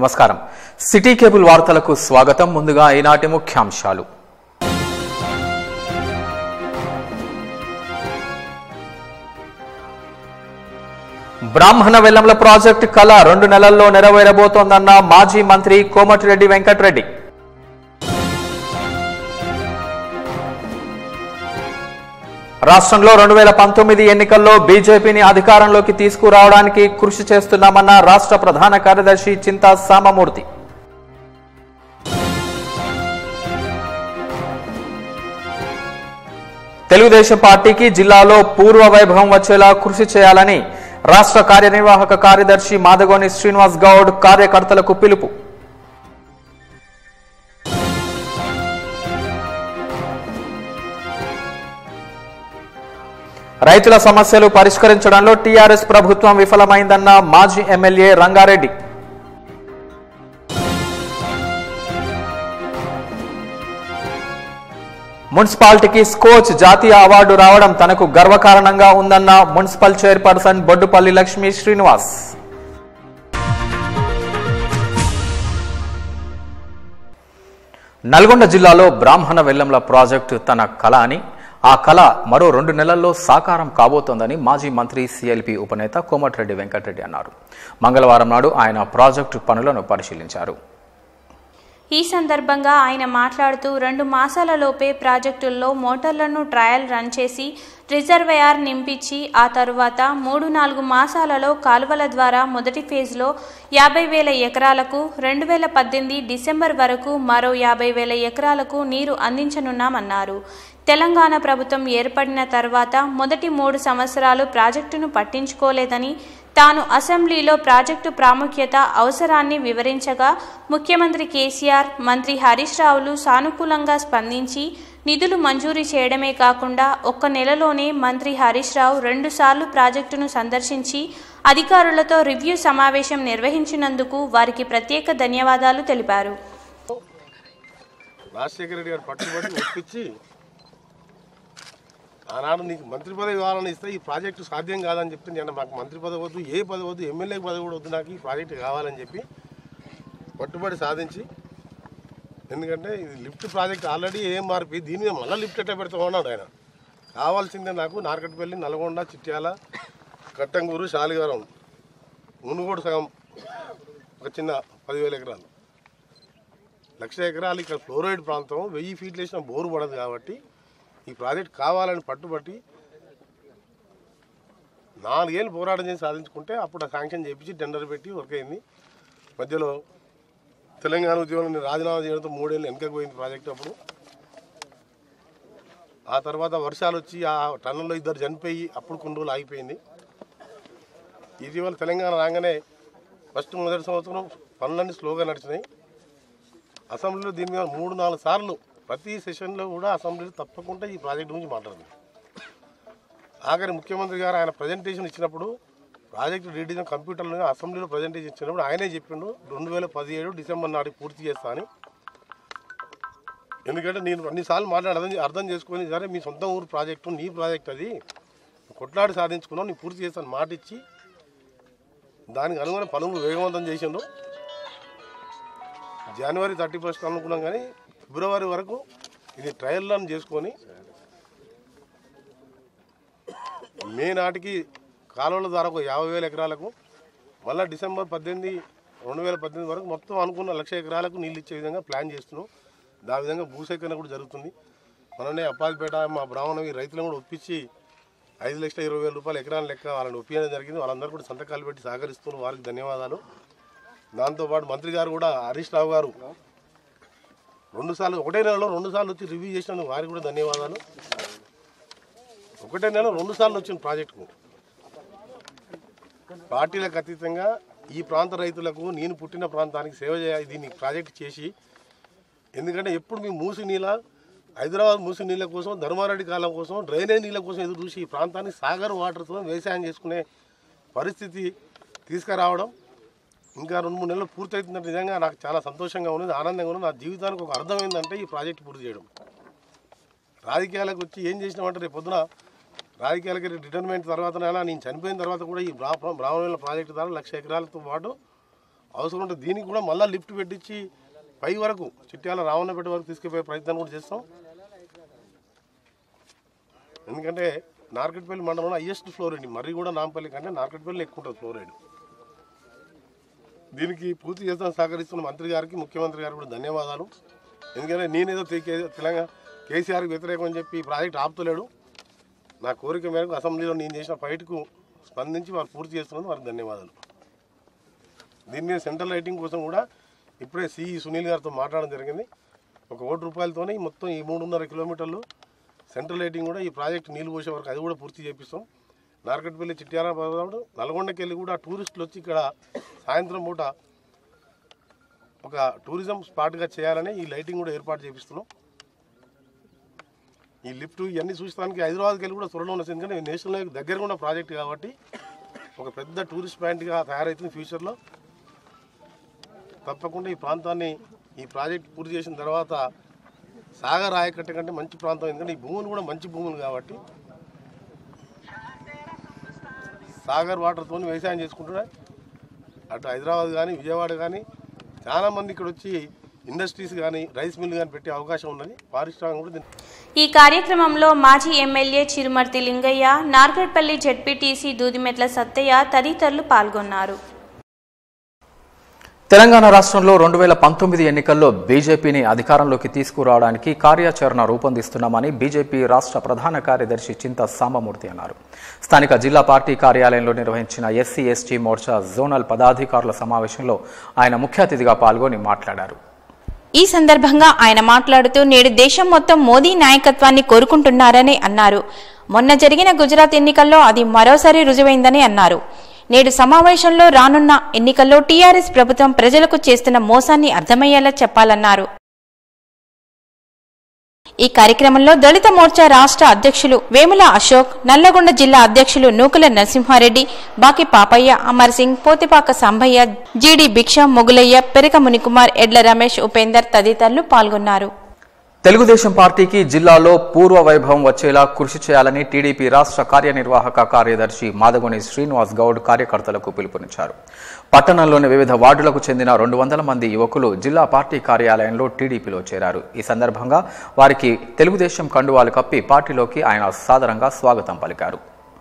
నమస్కారం city cable వార్తలకు స్వాగతం ముందుగా ఈనాటి ముఖ్యాంశాలు బ్రాహ్మణ వెల్లంల ప్రాజెక్టు కళ రెండు నెలల్లో నెరవేరబోతోందన్న మాజీ మంత్రి కోమటిరెడ్డి వెంకటరెడ్డి రాష్ట్రంలో రెండు వేల పంతొమ్మిది ఎన్నికల్లో బీజేపీని అధికారంలోకి తీసుకురావడానికి కృషి చేస్తున్నామన్న రాష్ట్ర ప్రధాన కార్యదర్శి చింతా సామమూర్తి తెలుగుదేశం పార్టీకి జిల్లాలో పూర్వ వైభవం వచ్చేలా కృషి చేయాలని రాష్ట్ర కార్యనిర్వాహక కార్యదర్శి మాదగోని శ్రీనివాస్ గౌడ్ కార్యకర్తలకు పిలుపు రైతుల సమస్యలు పరిష్కరించడంలో టీఆర్ఎస్ ప్రభుత్వం విఫలమైందన్న మాజీ ఎమ్మెల్యే రంగారెడ్డి మున్సిపాలిటీకి స్కోచ్ జాతీయ అవార్డు రావడం తనకు గర్వకారణంగా ఉందన్న మున్సిపల్ చైర్పర్సన్ బొడ్డుపల్లి లక్ష్మీ శ్రీనివాస్ నల్గొండ జిల్లాలో బ్రాహ్మణ వెల్లంల ప్రాజెక్టు తన కళ అని ఆ కళ మరో రెండు నెలల్లో సాకారం కాబోతోందని మాజీ మంత్రి సిఎల్పి ఉపనేత కోమటిరెడ్డి వెంకటరెడ్డి అన్నారు మంగళవారం నాడు ఆయన ప్రాజెక్టు పనులను పరిశీలించారు ఈ సందర్భంగా ఆయన మాట్లాడుతూ రెండు మాసాలలోపే ప్రాజెక్టుల్లో మోటార్లను ట్రయల్ రన్ చేసి రిజర్వయార్ నింపించి ఆ తరువాత మూడు నాలుగు మాసాలలో కాలువల ద్వారా మొదటి ఫేజ్లో యాభై వేల ఎకరాలకు రెండు వేల పద్దెనిమిది డిసెంబర్ వరకు మరో యాభై వేల ఎకరాలకు నీరు అందించనున్నామన్నారు తెలంగాణ ప్రభుత్వం ఏర్పడిన తర్వాత మొదటి మూడు సంవత్సరాలు ప్రాజెక్టును పట్టించుకోలేదని తాను అసెంబ్లీలో ప్రాజెక్టు ప్రాముఖ్యత అవసరాన్ని వివరించగా ముఖ్యమంత్రి కేసీఆర్ మంత్రి హరీష్ రావులు సానుకూలంగా స్పందించి నిధులు మంజూరు చేయడమే కాకుండా ఒక్క నెలలోనే మంత్రి హరీష్ రావు రెండుసార్లు ప్రాజెక్టును సందర్శించి అధికారులతో రివ్యూ సమావేశం నిర్వహించినందుకు వారికి ప్రత్యేక ధన్యవాదాలు తెలిపారు రాజశేఖర రెడ్డి గారు పట్టుబడి ఒప్పించి ఆనాడు నీకు మంత్రి పదవి కావాలని ఇస్తే ఈ ప్రాజెక్టు సాధ్యం కాదని చెప్తే నేను మాకు మంత్రి పదవి వద్దు ఏ పదవి వద్దు ఎమ్మెల్యే పదవి కూడా వద్దు నాకు ఈ ప్రాజెక్టు కావాలని చెప్పి పట్టుబడి సాధించి ఎందుకంటే ఇది లిఫ్ట్ ప్రాజెక్ట్ ఆల్రెడీ ఏం మార్పి దీని మీద మళ్ళీ లిఫ్ట్ ఎట్ట పెడతా ఉన్నాడు ఆయన కావాల్సిందే నాకు నార్కట్పల్లి నల్గొండ చిట్యాల కట్టంగూరు శాలిగారం మునుగోడు సగం ఒక చిన్న పదివేల ఎకరాలు లక్ష ఎకరాలు ఇక్కడ ఫ్లోరైడ్ ప్రాంతం వెయ్యి ఫీట్లు వేసిన బోరు పడదు కాబట్టి ఈ ప్రాజెక్ట్ కావాలని పట్టుబట్టి నాలుగేళ్ళు పోరాటం చేసి సాధించుకుంటే అప్పుడు ఆ శాంక్షన్ చేపించి టెండర్ పెట్టి వర్క్ అయింది మధ్యలో తెలంగాణ ఉద్యోగం రాజీనామా చేయడంతో మూడేళ్ళు వెనకకు పోయింది ప్రాజెక్ట్ అప్పుడు ఆ తర్వాత వర్షాలు వచ్చి ఆ టన్నుల్లో ఇద్దరు చనిపోయి అప్పుడు కొన్ని రోజులు ఆగిపోయింది ఇటీవల తెలంగాణ రాగానే ఫస్ట్ మొదటి సంవత్సరం పనులన్నీ స్లోగా నడిచినాయి అసెంబ్లీలో దీని మీద మూడు నాలుగు సార్లు ప్రతి సెషన్లో కూడా అసెంబ్లీలో తప్పకుండా ఈ ప్రాజెక్ట్ గురించి మాట్లాడింది ఆఖరి ముఖ్యమంత్రి గారు ఆయన ప్రజెంటేషన్ ఇచ్చినప్పుడు ప్రాజెక్టు రీడిజన్ కంప్యూటర్లో అసెంబ్లీలో ప్రజెంటేషన్ ఇచ్చినప్పుడు ఆయనే చెప్పిండు రెండు వేల పదిహేడు డిసెంబర్ నాటికి పూర్తి చేస్తా అని ఎందుకంటే నేను అన్నిసార్లు మాట్లాడి అర్థం అర్థం చేసుకొని సరే మీ సొంత ఊరు ప్రాజెక్టు నీ ప్రాజెక్ట్ అది కొట్లాడి సాధించుకున్నావు నీ పూర్తి చేస్తాను మాట ఇచ్చి దానికి అనుగుణ పనులు వేగవంతం చేసిండు జనవరి థర్టీ ఫస్ట్ అనుకున్నాం కానీ ఫిబ్రవరి వరకు ఇది ట్రయల్ రన్ చేసుకొని మే నాటికి కాలువల ద్వారా ఒక యాభై వేల ఎకరాలకు మళ్ళీ డిసెంబర్ పద్దెనిమిది రెండు వేల పద్దెనిమిది వరకు మొత్తం అనుకున్న లక్ష ఎకరాలకు నీళ్ళు ఇచ్చే విధంగా ప్లాన్ చేస్తున్నాం దా విధంగా భూసేకరణ కూడా జరుగుతుంది మననే అప్పాదిపేట మా బ్రాహ్మణవి రైతులను కూడా ఒప్పించి ఐదు లక్షల ఇరవై వేల రూపాయల ఎకరాల లెక్క వాళ్ళని ఒప్పించడం జరిగింది వాళ్ళందరూ కూడా సంతకాలు పెట్టి సహకరిస్తున్నారు వారికి ధన్యవాదాలు దాంతోపాటు మంత్రి గారు కూడా హరీష్ రావు గారు రెండు సార్లు ఒకటే నెలలో రెండు సార్లు వచ్చి రివ్యూ చేసినందుకు వారికి కూడా ధన్యవాదాలు ఒకటే నెల రెండు సార్లు వచ్చిన ప్రాజెక్టుకు పార్టీలకు అతీతంగా ఈ ప్రాంత రైతులకు నేను పుట్టిన ప్రాంతానికి సేవ చేయాలి దీన్ని ప్రాజెక్ట్ చేసి ఎందుకంటే ఎప్పుడు మీ మూసి నీళ్ళ హైదరాబాద్ మూసి నీళ్ళ కోసం ధర్మారెడ్డి కాలం కోసం డ్రైనేజ్ నీళ్ళ కోసం ఎదురు చూసి ఈ ప్రాంతాన్ని సాగర్ వాటర్తో వ్యవసాయం చేసుకునే పరిస్థితి తీసుకురావడం ఇంకా రెండు మూడు నెలలు పూర్తవుతుందంటే నిజంగా నాకు చాలా సంతోషంగా ఉన్నది ఆనందంగా ఉన్నది నా జీవితానికి ఒక అర్థమైందంటే ఈ ప్రాజెక్ట్ పూర్తి చేయడం రాజకీయాలకు వచ్చి ఏం చేసినామంటే రేపు పొద్దున రాజకీయాలకి రిటైర్మెంట్ తర్వాతనైనా నేను చనిపోయిన తర్వాత కూడా ఈ బ్రా బ్రాహ్మణుల ప్రాజెక్టు ద్వారా లక్ష ఎకరాలతో పాటు అవసరం ఉంటే దీనికి కూడా మళ్ళీ లిఫ్ట్ పెట్టించి పై వరకు చిట్యాల రావణపేట వరకు తీసుకుపోయే ప్రయత్నం కూడా చేస్తాం ఎందుకంటే నార్కెట్పల్లి మండలంలో హైయెస్ట్ ఫ్లోరైడ్ మరీ కూడా నాంపల్లి కంటే నార్కెట్పల్లి ఎక్కువ ఉంటుంది ఫ్లోరైడ్ దీనికి పూర్తి చేస్తాను సహకరిస్తున్న మంత్రి గారికి ముఖ్యమంత్రి గారికి కూడా ధన్యవాదాలు ఎందుకంటే నేనేదో తె- కే- తెలంగాణ కేసీఆర్కి వ్యతిరేకం అని చెప్పి ఈ ప్రాజెక్ట్ ఆపుతలేడు నా కోరిక మేరకు అసెంబ్లీలో నేను చేసిన ఫైట్కు స్పందించి వారు పూర్తి చేస్తున్నందుకు వారికి ధన్యవాదాలు దీని మీద సెంట్రల్ లైటింగ్ కోసం కూడా ఇప్పుడే సిఈ సునీల్ గారితో మాట్లాడడం జరిగింది ఒక కోటి రూపాయలతోనే ఈ మొత్తం ఈ మూడున్నర కిలోమీటర్లు సెంట్రల్ లైటింగ్ కూడా ఈ ప్రాజెక్ట్ నీళ్ళు పోసే వరకు అది కూడా పూర్తి చేపిస్తాం నార్కట్పల్లి చిట్యాల పదవాడు నల్గొండకి వెళ్ళి కూడా టూరిస్టులు వచ్చి ఇక్కడ సాయంత్రం పూట ఒక టూరిజం స్పాట్గా చేయాలని ఈ లైటింగ్ కూడా ఏర్పాటు చేపిస్తున్నాం ఈ లిఫ్ట్ ఇవన్నీ చూస్తానికి హైదరాబాద్కి వెళ్ళి కూడా త్వరలో ఉన్నది ఎందుకంటే నేషనల్ హైవే దగ్గర ఉన్న ప్రాజెక్ట్ కాబట్టి ఒక పెద్ద టూరిస్ట్ పాయింట్గా తయారవుతుంది ఫ్యూచర్లో తప్పకుండా ఈ ప్రాంతాన్ని ఈ ప్రాజెక్ట్ పూర్తి చేసిన తర్వాత సాగర్ ఆయకట్ట కంటే మంచి ప్రాంతం ఎందుకంటే ఈ భూములు కూడా మంచి భూములు కాబట్టి సాగర్ వాటర్తో వ్యవసాయం చేసుకుంటున్నాయి అటు హైదరాబాద్ కానీ విజయవాడ కానీ చాలా మంది ఇక్కడ వచ్చి ఇండస్ట్రీస్ కానీ రైస్ మిల్ కానీ పెట్టే అవకాశం ఉన్నది పారిశ్రామిక కూడా దీన్ని ఈ కార్యక్రమంలో మాజీ ఎమ్మెల్యే చిరుమర్తి లింగయ్య నార్గడ్పల్లి జడ్పీటీసీ దూదిమెట్ల సత్తయ్య తదితరులు పాల్గొన్నారు తెలంగాణ రాష్ట్రంలో రెండు వేల పంతొమ్మిది ఎన్నికల్లో బీజేపీని అధికారంలోకి తీసుకురావడానికి కార్యాచరణ రూపొందిస్తున్నామని బీజేపీ రాష్ట్ర ప్రధాన కార్యదర్శి చింత సాంబమూర్తి అన్నారు స్థానిక జిల్లా పార్టీ కార్యాలయంలో నిర్వహించిన ఎస్సీ ఎస్టీ మోర్చా జోనల్ పదాధికారుల సమావేశంలో ఆయన ముఖ్య అతిథిగా పాల్గొని మాట్లాడారు ఈ సందర్భంగా ఆయన మాట్లాడుతూ నేడు దేశం మొత్తం మోదీ నాయకత్వాన్ని కోరుకుంటున్నారని అన్నారు మొన్న జరిగిన గుజరాత్ ఎన్నికల్లో అది మరోసారి రుజువైందని అన్నారు నేడు సమావేశంలో రానున్న ఎన్నికల్లో టీఆర్ఎస్ ప్రభుత్వం ప్రజలకు చేస్తున్న మోసాన్ని అర్థమయ్యేలా చెప్పాలన్నారు ఈ కార్యక్రమంలో దళిత మోర్చా రాష్ట్ర అధ్యక్షులు వేముల అశోక్ నల్లగొండ జిల్లా అధ్యక్షులు నూకుల నరసింహారెడ్డి బాకి పాపయ్య అమర్ సింగ్ పోతిపాక సాంబయ్య జీడి భిక్ష మొగులయ్య పెరక మునికుమార్ ఎడ్ల రమేష్ ఉపేందర్ తదితరులు పాల్గొన్నారు తెలుగుదేశం పార్టీకి జిల్లాలో పూర్వ వైభవం వచ్చేలా కృషి చేయాలని టీడీపీ రాష్ట్ర కార్యనిర్వాహక కార్యదర్శి మాదగొని శ్రీనివాస్ గౌడ్ కార్యకర్తలకు పిలుపునిచ్చారు పట్టణంలోని వివిధ వార్డులకు చెందిన రెండు వందల మంది యువకులు జిల్లా పార్టీ కార్యాలయంలో టీడీపీలో చేరారు ఈ సందర్భంగా వారికి తెలుగుదేశం కండువాలు కప్పి పార్టీలోకి ఆయన సాదరంగా స్వాగతం పలికారు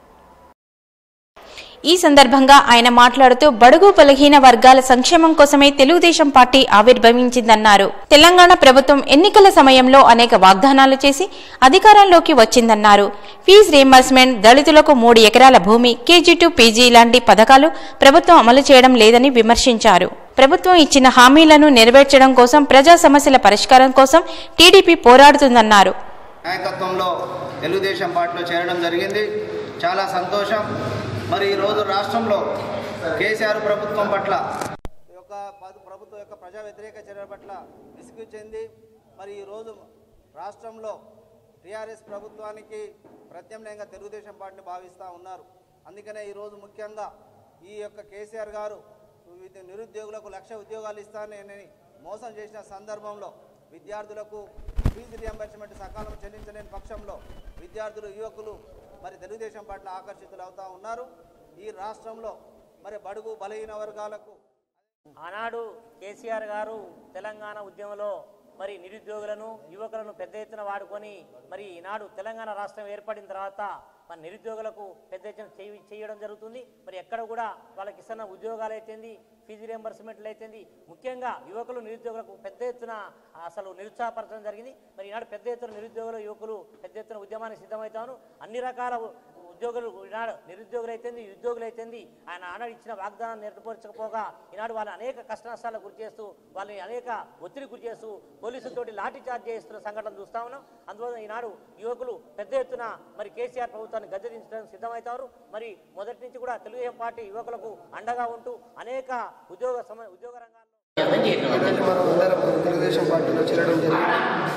ఈ సందర్భంగా ఆయన మాట్లాడుతూ బడుగు బలహీన వర్గాల సంక్షేమం కోసమే తెలుగుదేశం పార్టీ ఆవిర్భవించిందన్నారు తెలంగాణ ప్రభుత్వం ఎన్నికల సమయంలో అనేక వాగ్దానాలు చేసి అధికారంలోకి వచ్చిందన్నారు ఫీజు రీంబర్స్మెంట్ దళితులకు మూడు ఎకరాల భూమి కేజీ టు పీజీ లాంటి పథకాలు ప్రభుత్వం అమలు చేయడం లేదని విమర్శించారు ప్రభుత్వం ఇచ్చిన హామీలను నెరవేర్చడం కోసం ప్రజా సమస్యల పరిష్కారం కోసం టీడీపీ పోరాడుతుందన్నారు నాయకత్వంలో తెలుగుదేశం పార్టీలో చేరడం జరిగింది చాలా సంతోషం మరి ఈరోజు రాష్ట్రంలో కేసీఆర్ ప్రభుత్వం పట్ల ఈ యొక్క పద- ప్రభుత్వం యొక్క ప్రజా వ్యతిరేక చర్యల పట్ల విసుగు చెంది మరి ఈరోజు రాష్ట్రంలో టీఆర్ఎస్ ప్రభుత్వానికి ప్రత్యామ్నాయంగా తెలుగుదేశం పార్టీని భావిస్తూ ఉన్నారు అందుకనే ఈరోజు ముఖ్యంగా ఈ యొక్క కేసీఆర్ గారు వివిధ నిరుద్యోగులకు లక్ష ఉద్యోగాలు ఇస్తానని మోసం చేసిన సందర్భంలో విద్యార్థులకు ఫీజు రియంబర్స్మెంట్ సకాలం చెల్లించలేని పక్షంలో విద్యార్థులు యువకులు మరి తెలుగుదేశం పట్ల ఆకర్షితులు అవుతా ఉన్నారు ఈ రాష్ట్రంలో మరి బడుగు బలహీన వర్గాలకు ఆనాడు కేసీఆర్ గారు తెలంగాణ ఉద్యమంలో మరి నిరుద్యోగులను యువకులను పెద్ద ఎత్తున వాడుకొని మరి ఈనాడు తెలంగాణ రాష్ట్రం ఏర్పడిన తర్వాత మరి నిరుద్యోగులకు పెద్ద ఎత్తున చేయి- చేయడం జరుగుతుంది మరి ఎక్కడ కూడా వాళ్ళకి ఇస్తున్న ఉద్యోగాలు అయితేంది ఫీజు రియంబర్స్మెంట్లు అయితేంది ముఖ్యంగా యువకులు నిరుద్యోగులకు పెద్ద ఎత్తున అసలు నిరుత్సాహపరచడం జరిగింది మరి ఈనాడు పెద్ద ఎత్తున నిరుద్యోగులు యువకులు పెద్ద ఎత్తున ఉద్యమానికి సిద్ధమవుతాను అన్ని రకాల ఉద్యోగులు ఈనాడు నిరుద్యోగులు అయితేంది ఉద్యోగులు అయితేంది ఆయన ఆనాడు ఇచ్చిన వాగ్దానం నెరవేర్చకపోగా ఈనాడు వాళ్ళని అనేక కష్ట నష్టాలకు గురి చేస్తూ వాళ్ళని అనేక ఒత్తిడి గురి చేస్తూ పోలీసులతోటి లాఠీ చార్జ్ చేస్తున్న సంఘటన చూస్తా ఉన్నాం అందువల్ల ఈనాడు యువకులు పెద్ద ఎత్తున మరి కేసీఆర్ ప్రభుత్వాన్ని గద్దెదించడానికి సిద్ధమవుతారు మరి మొదటి నుంచి కూడా తెలుగుదేశం పార్టీ యువకులకు అండగా ఉంటూ అనేక ఉద్యోగ సమ ఉద్యోగ రంగాల్లో మనం అందరం తెలుగుదేశం పార్టీలో చేరడం జరిగింది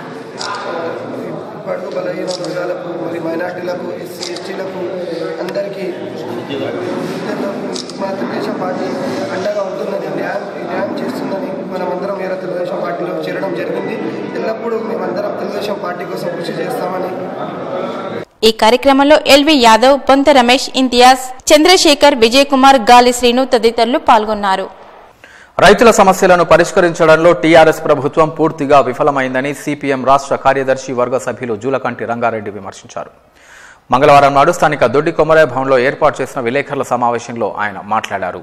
బడుగు బలహీన వర్గాలకు మరి మైనార్టీలకు ఎస్సీ ఎస్టీలకు అందరికీ మన తెలుగుదేశం పార్టీ అండగా ఉంటుందని న్యాయం న్యాయం చేస్తుందని మనం అందరం వేరే తెలుగుదేశం పార్టీలో చేరడం జరిగింది ఎల్లప్పుడూ మేమందరం తెలుగుదేశం పార్టీ కోసం కృషి చేస్తామని ఈ కార్యక్రమంలో ఎల్వి యాదవ్ పొంత రమేష్ ఇంతియాజ్ చంద్రశేఖర్ విజయ్ కుమార్ గాలి శ్రీను తదితరులు పాల్గొన్నారు రైతుల సమస్యలను పరిష్కరించడంలో టీఆర్ఎస్ ప్రభుత్వం పూర్తిగా విఫలమైందని సిపిఎం రాష్ట్ర కార్యదర్శి వర్గ సభ్యులు జూలకంటి రంగారెడ్డి విమర్శించారు మంగళవారం నాడు స్థానిక దొడ్డి కొమరాయ భవన్లో ఏర్పాటు చేసిన విలేకరుల సమావేశంలో ఆయన మాట్లాడారు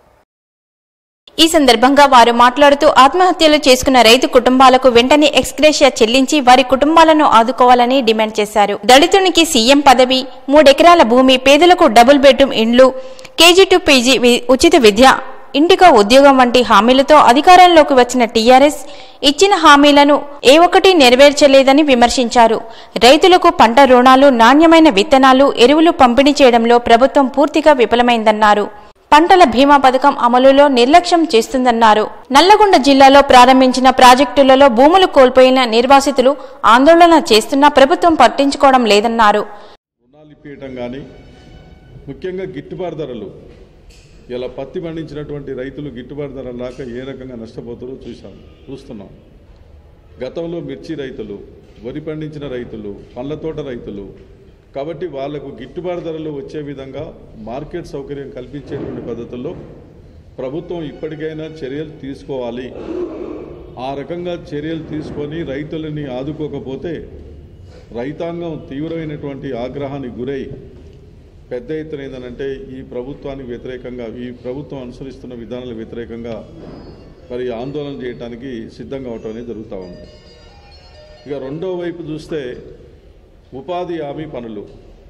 ఈ సందర్భంగా వారు మాట్లాడుతూ ఆత్మహత్యలు చేసుకున్న రైతు కుటుంబాలకు వెంటనే ఎక్స్గ్రేషియా చెల్లించి వారి కుటుంబాలను ఆదుకోవాలని డిమాండ్ చేశారు దళితునికి సీఎం పదవి మూడెకరాల భూమి పేదలకు డబుల్ బెడ్రూమ్ ఇండ్లు కేజీ టు పీజీ వి- ఉచిత విద్య ఇంటికో ఉద్యోగం వంటి హామీలతో అధికారంలోకి వచ్చిన టీఆర్ఎస్ ఇచ్చిన హామీలను ఏ ఒక్కటి నెరవేర్చలేదని విమర్శించారు రైతులకు పంట రుణాలు నాణ్యమైన విత్తనాలు ఎరువులు పంపిణీ చేయడంలో ప్రభుత్వం పూర్తిగా విఫలమైందన్నారు పంటల బీమా పథకం అమలులో నిర్లక్ష్యం చేస్తుందన్నారు నల్లగొండ జిల్లాలో ప్రారంభించిన ప్రాజెక్టులలో భూములు కోల్పోయిన నిర్వాసితులు ఆందోళన చేస్తున్నా ప్రభుత్వం పట్టించుకోవడం లేదన్నారు రుణాలు ఇప్పించడం కానీ ముఖ్యంగా గిట్టుబాటు ధరలు ఇలా పత్తి పండించినటువంటి రైతులు గిట్టుబాటు ధరలు రాక ఏ రకంగా నష్టపోతారో చూసాం చూస్తున్నాం గతంలో మిర్చి రైతులు వరి పండించిన రైతులు పండ్ల తోట రైతులు కాబట్టి వాళ్లకు గిట్టుబాటు ధరలు వచ్చే విధంగా మార్కెట్ సౌకర్యం కల్పించేటువంటి పద్ధతుల్లో ప్రభుత్వం ఇప్పటికైనా చర్యలు తీసుకోవాలి ఆ రకంగా చర్యలు తీసుకొని రైతులని ఆదుకోకపోతే రైతాంగం తీవ్రమైనటువంటి ఆగ్రహానికి గురై పెద్ద ఎత్తున ఏంటంటే ఈ ప్రభుత్వానికి వ్యతిరేకంగా ఈ ప్రభుత్వం అనుసరిస్తున్న విధానాలకు వ్యతిరేకంగా మరి ఆందోళన చేయడానికి సిద్ధంగా అవటం అనేది జరుగుతూ ఉంది ఇక రెండో వైపు చూస్తే ఉపాధి హామీ పనులు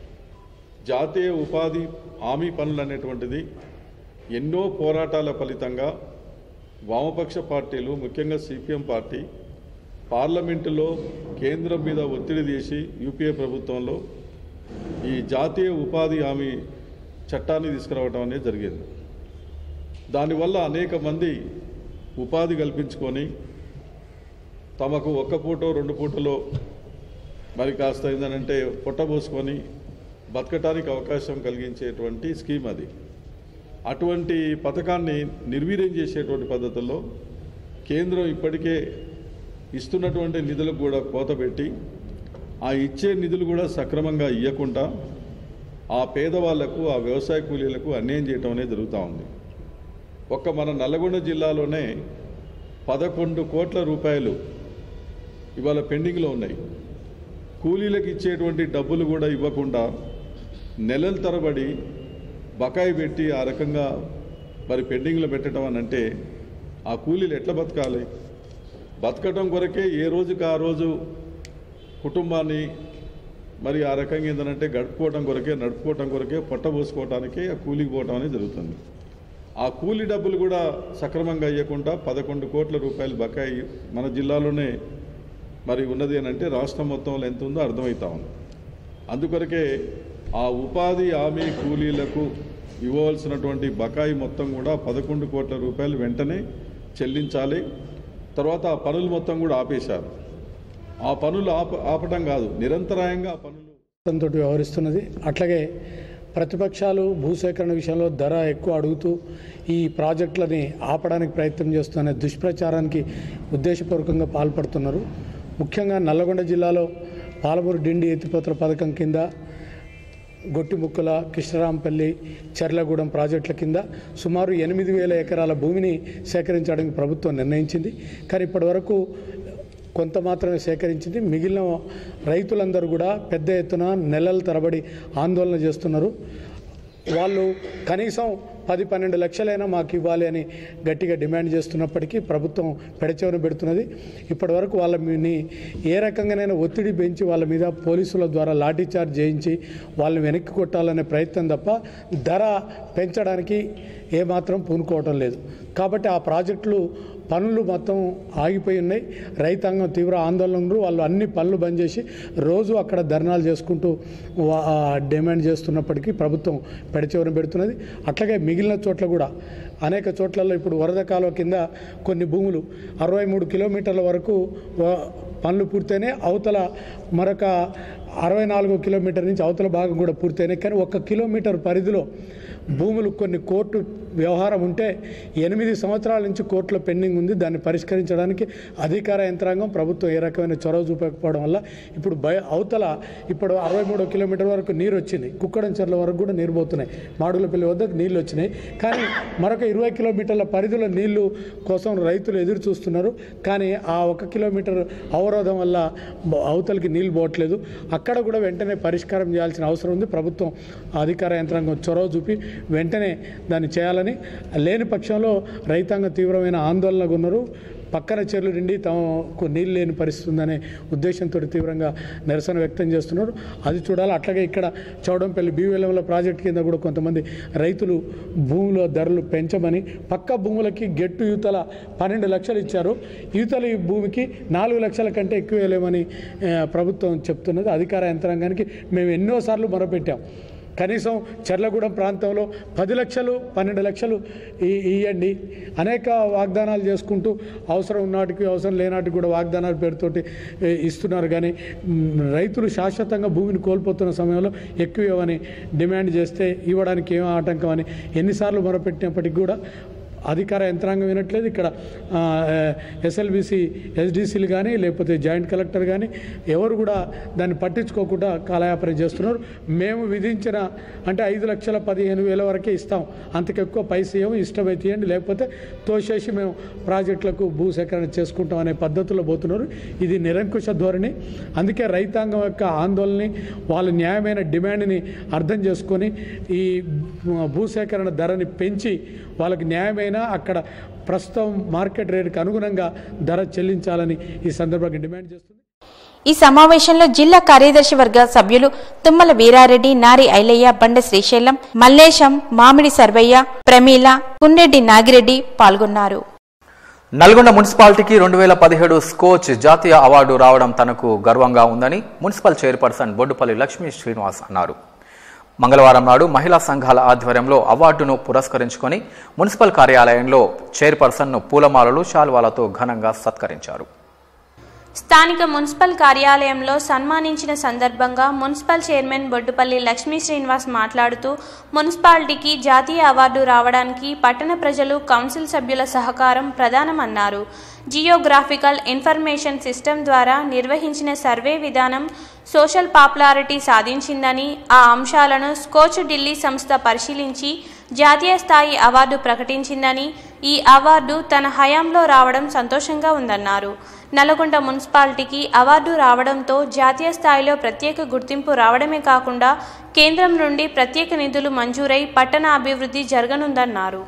జాతీయ ఉపాధి హామీ పనులు అనేటువంటిది ఎన్నో పోరాటాల ఫలితంగా వామపక్ష పార్టీలు ముఖ్యంగా సిపిఎం పార్టీ పార్లమెంటులో కేంద్రం మీద ఒత్తిడి చేసి యూపీఏ ప్రభుత్వంలో ఈ జాతీయ ఉపాధి హామీ చట్టాన్ని తీసుకురావడం అనేది జరిగింది దానివల్ల అనేక మంది ఉపాధి కల్పించుకొని తమకు ఒక్క పూటో రెండు పూటలో మరి కాస్త ఏంటంటే పొట్టబోసుకొని బతకటానికి అవకాశం కలిగించేటువంటి స్కీమ్ అది అటువంటి పథకాన్ని నిర్వీర్యం చేసేటువంటి పద్ధతుల్లో కేంద్రం ఇప్పటికే ఇస్తున్నటువంటి నిధులకు కూడా కోత పెట్టి ఆ ఇచ్చే నిధులు కూడా సక్రమంగా ఇవ్వకుండా ఆ పేదవాళ్లకు ఆ వ్యవసాయ కూలీలకు అన్యాయం చేయటం అనేది జరుగుతూ ఉంది ఒక్క మన నల్లగొండ జిల్లాలోనే పదకొండు కోట్ల రూపాయలు ఇవాళ పెండింగ్లో ఉన్నాయి కూలీలకు ఇచ్చేటువంటి డబ్బులు కూడా ఇవ్వకుండా నెలల తరబడి బకాయి పెట్టి ఆ రకంగా మరి పెండింగ్లో పెట్టడం అని అంటే ఆ కూలీలు ఎట్లా బతకాలి బతకటం కొరకే ఏ రోజుకి ఆ రోజు కుటుంబాన్ని మరి ఆ రకంగా ఏంటంటే గడుపుకోవడం కొరకే నడుపుకోవటం కొరకే పొట్ట పోసుకోవటానికే ఆ కూలికి పోవటం అనేది జరుగుతుంది ఆ కూలీ డబ్బులు కూడా సక్రమంగా ఇవ్వకుండా పదకొండు కోట్ల రూపాయలు బకాయి మన జిల్లాలోనే మరి ఉన్నది అని అంటే రాష్ట్రం మొత్తంలో ఎంత ఉందో అర్థమవుతా ఉంది అందుకొరకే ఆ ఉపాధి హామీ కూలీలకు ఇవ్వవలసినటువంటి బకాయి మొత్తం కూడా పదకొండు కోట్ల రూపాయలు వెంటనే చెల్లించాలి తర్వాత ఆ పనులు మొత్తం కూడా ఆపేశారు ఆ పనులు ఆప ఆపటం కాదు నిరంతరాయంగా ఆ పనులు తోటి వ్యవహరిస్తున్నది అట్లాగే ప్రతిపక్షాలు భూసేకరణ విషయంలో ధర ఎక్కువ అడుగుతూ ఈ ప్రాజెక్టులని ఆపడానికి ప్రయత్నం చేస్తున్న దుష్ప్రచారానికి ఉద్దేశపూర్వకంగా పాల్పడుతున్నారు ముఖ్యంగా నల్లగొండ జిల్లాలో పాలమూరు డిండి ఎత్తిపోతల పథకం కింద గొట్టిముక్కల కృష్ణరాంపల్లి చెర్లగూడెం ప్రాజెక్టుల కింద సుమారు ఎనిమిది వేల ఎకరాల భూమిని సేకరించడానికి ప్రభుత్వం నిర్ణయించింది కానీ ఇప్పటివరకు కొంత మాత్రమే సేకరించింది మిగిలిన రైతులందరూ కూడా పెద్ద ఎత్తున నెలల తరబడి ఆందోళన చేస్తున్నారు వాళ్ళు కనీసం పది పన్నెండు లక్షలైనా మాకు ఇవ్వాలి అని గట్టిగా డిమాండ్ చేస్తున్నప్పటికీ ప్రభుత్వం పెడచెవిన పెడుతున్నది ఇప్పటివరకు వాళ్ళ మీని ఏ రకంగానైనా ఒత్తిడి పెంచి వాళ్ళ మీద పోలీసుల ద్వారా లాఠీ చార్జ్ చేయించి వాళ్ళని వెనక్కి కొట్టాలనే ప్రయత్నం తప్ప ధర పెంచడానికి ఏమాత్రం పూనుకోవటం లేదు కాబట్టి ఆ ప్రాజెక్టులు పనులు మొత్తం ఆగిపోయి ఉన్నాయి రైతాంగం తీవ్ర ఆందోళనలు వాళ్ళు అన్ని పనులు బంద్ చేసి రోజు అక్కడ ధర్నాలు చేసుకుంటూ వా- ఆ డిమాండ్ చేస్తున్నప్పటికీ ప్రభుత్వం పెడచెవిన పెడుతున్నది అట్లాగే మిగిలిన చోట్ల కూడా అనేక చోట్లలో ఇప్పుడు వరద కాలువ కింద కొన్ని భూములు అరవై మూడు కిలోమీటర్ల వరకు వ- పనులు పూర్తయినాయి అవతల మరొక అరవై నాలుగు కిలోమీటర్ నుంచి అవతల భాగం కూడా పూర్తయినాయి కానీ ఒక్క కిలోమీటర్ పరిధిలో భూములు కొన్ని కోర్టు వ్యవహారం ఉంటే ఎనిమిది సంవత్సరాల నుంచి కోర్టులో పెండింగ్ ఉంది దాన్ని పరిష్కరించడానికి అధికార యంత్రాంగం ప్రభుత్వం ఏ రకమైన చొరవ చూపకపోవడం వల్ల ఇప్పుడు భయ అవతల ఇప్పుడు అరవై మూడో కిలోమీటర్ వరకు నీరు వచ్చింది కుక్కడం చెర్ల వరకు కూడా నీరు పోతున్నాయి మాడుగులపల్లి వద్దకు నీళ్ళు వచ్చినాయి కానీ మరొక ఇరవై కిలోమీటర్ల పరిధిలో నీళ్లు కోసం రైతులు ఎదురు చూస్తున్నారు కానీ ఆ ఒక కిలోమీటర్ అవరోధం వల్ల అవతలికి నీళ్లు పోవట్లేదు అక్కడ కూడా వెంటనే పరిష్కారం చేయాల్సిన అవసరం ఉంది ప్రభుత్వం అధికార యంత్రాంగం చొరవ చూపి వెంటనే దాన్ని చేయాలని లేని పక్షంలో రైతాంగం తీవ్రమైన ఆందోళనగా ఉన్నారు పక్కన చెర్లు నిండి తమకు నీళ్ళు లేని పరిస్థితి ఉందనే ఉద్దేశంతో తీవ్రంగా నిరసన వ్యక్తం చేస్తున్నారు అది చూడాలి అట్లాగే ఇక్కడ చౌడంపల్లి బీవీఎల్ఎంల ప్రాజెక్ట్ కింద కూడా కొంతమంది రైతులు భూముల ధరలు పెంచమని పక్క భూములకి గెట్టు యూతల పన్నెండు లక్షలు ఇచ్చారు యూతల ఈ భూమికి నాలుగు లక్షల కంటే ఎక్కువ వేయలేమని ఆ, ప్రభుత్వం చెప్తున్నది అధికార యంత్రాంగానికి మేము ఎన్నోసార్లు మొరపెట్టాం కనీసం చర్లగూడెం ప్రాంతంలో పది లక్షలు పన్నెండు లక్షలు ఈ- ఇవ్వండి అనేక వాగ్దానాలు చేసుకుంటూ అవసరం ఉన్నాటికి అవసరం లేనాటికి కూడా వాగ్దానాల పేరుతోటి ఏ, ఇస్తున్నారు కానీ మ్, రైతులు శాశ్వతంగా భూమిని కోల్పోతున్న సమయంలో ఎక్కువ ఇవ్వని డిమాండ్ చేస్తే ఇవ్వడానికి ఏం ఆటంకం అని ఎన్నిసార్లు మొరపెట్టినప్పటికీ కూడా అధికార యంత్రాంగం వినట్లేదు ఇక్కడ ఎస్ఎల్బిసి ఎస్డిసిలు కానీ లేకపోతే జాయింట్ కలెక్టర్ కానీ ఎవరు కూడా దాన్ని పట్టించుకోకుండా కాలయాపన చేస్తున్నారు మేము విధించిన అంటే ఐదు లక్షల పదిహేను వేల వరకే ఇస్తాం అంతకెక్కువ పైసా ఇవ్వం ఇష్టమైతే ఇవ్వండి లేకపోతే తోసేసి మేము ప్రాజెక్టులకు భూసేకరణ చేసుకుంటాం అనే పద్ధతిలో పోతున్నారు ఇది నిరంకుశ ధోరణి అందుకే రైతాంగం యొక్క ఆందోళనని వాళ్ళ న్యాయమైన డిమాండ్ని అర్థం చేసుకొని ఈ భూసేకరణ ధరని పెంచి వాళ్ళకి న్యాయమైన అక్కడ ప్రస్తుతం మార్కెట్ రేటుకి అనుగుణంగా ధర చెల్లించాలని ఈ సందర్భంగా డిమాండ్ చేస్తుంది ఈ సమావేశంలో జిల్లా కార్యదర్శి వర్గ సభ్యులు తుమ్మల వీరారెడ్డి నారి ఐలయ్య బండ శ్రీశైలం మల్లేశం మామిడి సర్వయ్య ప్రమీల కుండెడ్డి నాగిరెడ్డి పాల్గొన్నారు నల్గొండ మున్సిపాలిటీకి రెండు వేల పదిహేడు స్కోచ్ జాతీయ అవార్డు రావడం తనకు గర్వంగా ఉందని మున్సిపల్ చైర్పర్సన్ బొడ్డుపల్లి లక్ష్మీ శ్రీనివాస్ అన్నారు మంగళవారం నాడు మహిళా సంఘాల ఆధ్వర్యంలో అవార్డును పురస్కరించుకొని మున్సిపల్ కార్యాలయంలో చైర్పర్సన్ను పూలమాలలు శాల్వాలతో ఘనంగా సత్కరించారు స్థానిక మున్సిపల్ కార్యాలయంలో సన్మానించిన సందర్భంగా మున్సిపల్ చైర్మన్ బొడ్డుపల్లి లక్ష్మీ శ్రీనివాస్ మాట్లాడుతూ మున్సిపాలిటీకి జాతీయ అవార్డు రావడానికి పట్టణ ప్రజలు కౌన్సిల్ సభ్యుల సహకారం ప్రధానమన్నారు జియోగ్రాఫికల్ ఇన్ఫర్మేషన్ సిస్టమ్ ద్వారా నిర్వహించిన సర్వే విధానం సోషల్ పాపులారిటీ సాధించిందని ఆ అంశాలను స్కోచ్ ఢిల్లీ సంస్థ పరిశీలించి జాతీయ స్థాయి అవార్డు ప్రకటించిందని ఈ అవార్డు తన హయాంలో రావడం సంతోషంగా ఉందన్నారు నల్గొండ మున్సిపాలిటీకి అవార్డు రావడంతో జాతీయ స్థాయిలో ప్రత్యేక గుర్తింపు రావడమే కాకుండా కేంద్రం నుండి ప్రత్యేక నిధులు మంజూరై పట్టణ అభివృద్ధి జరగనుందన్నారు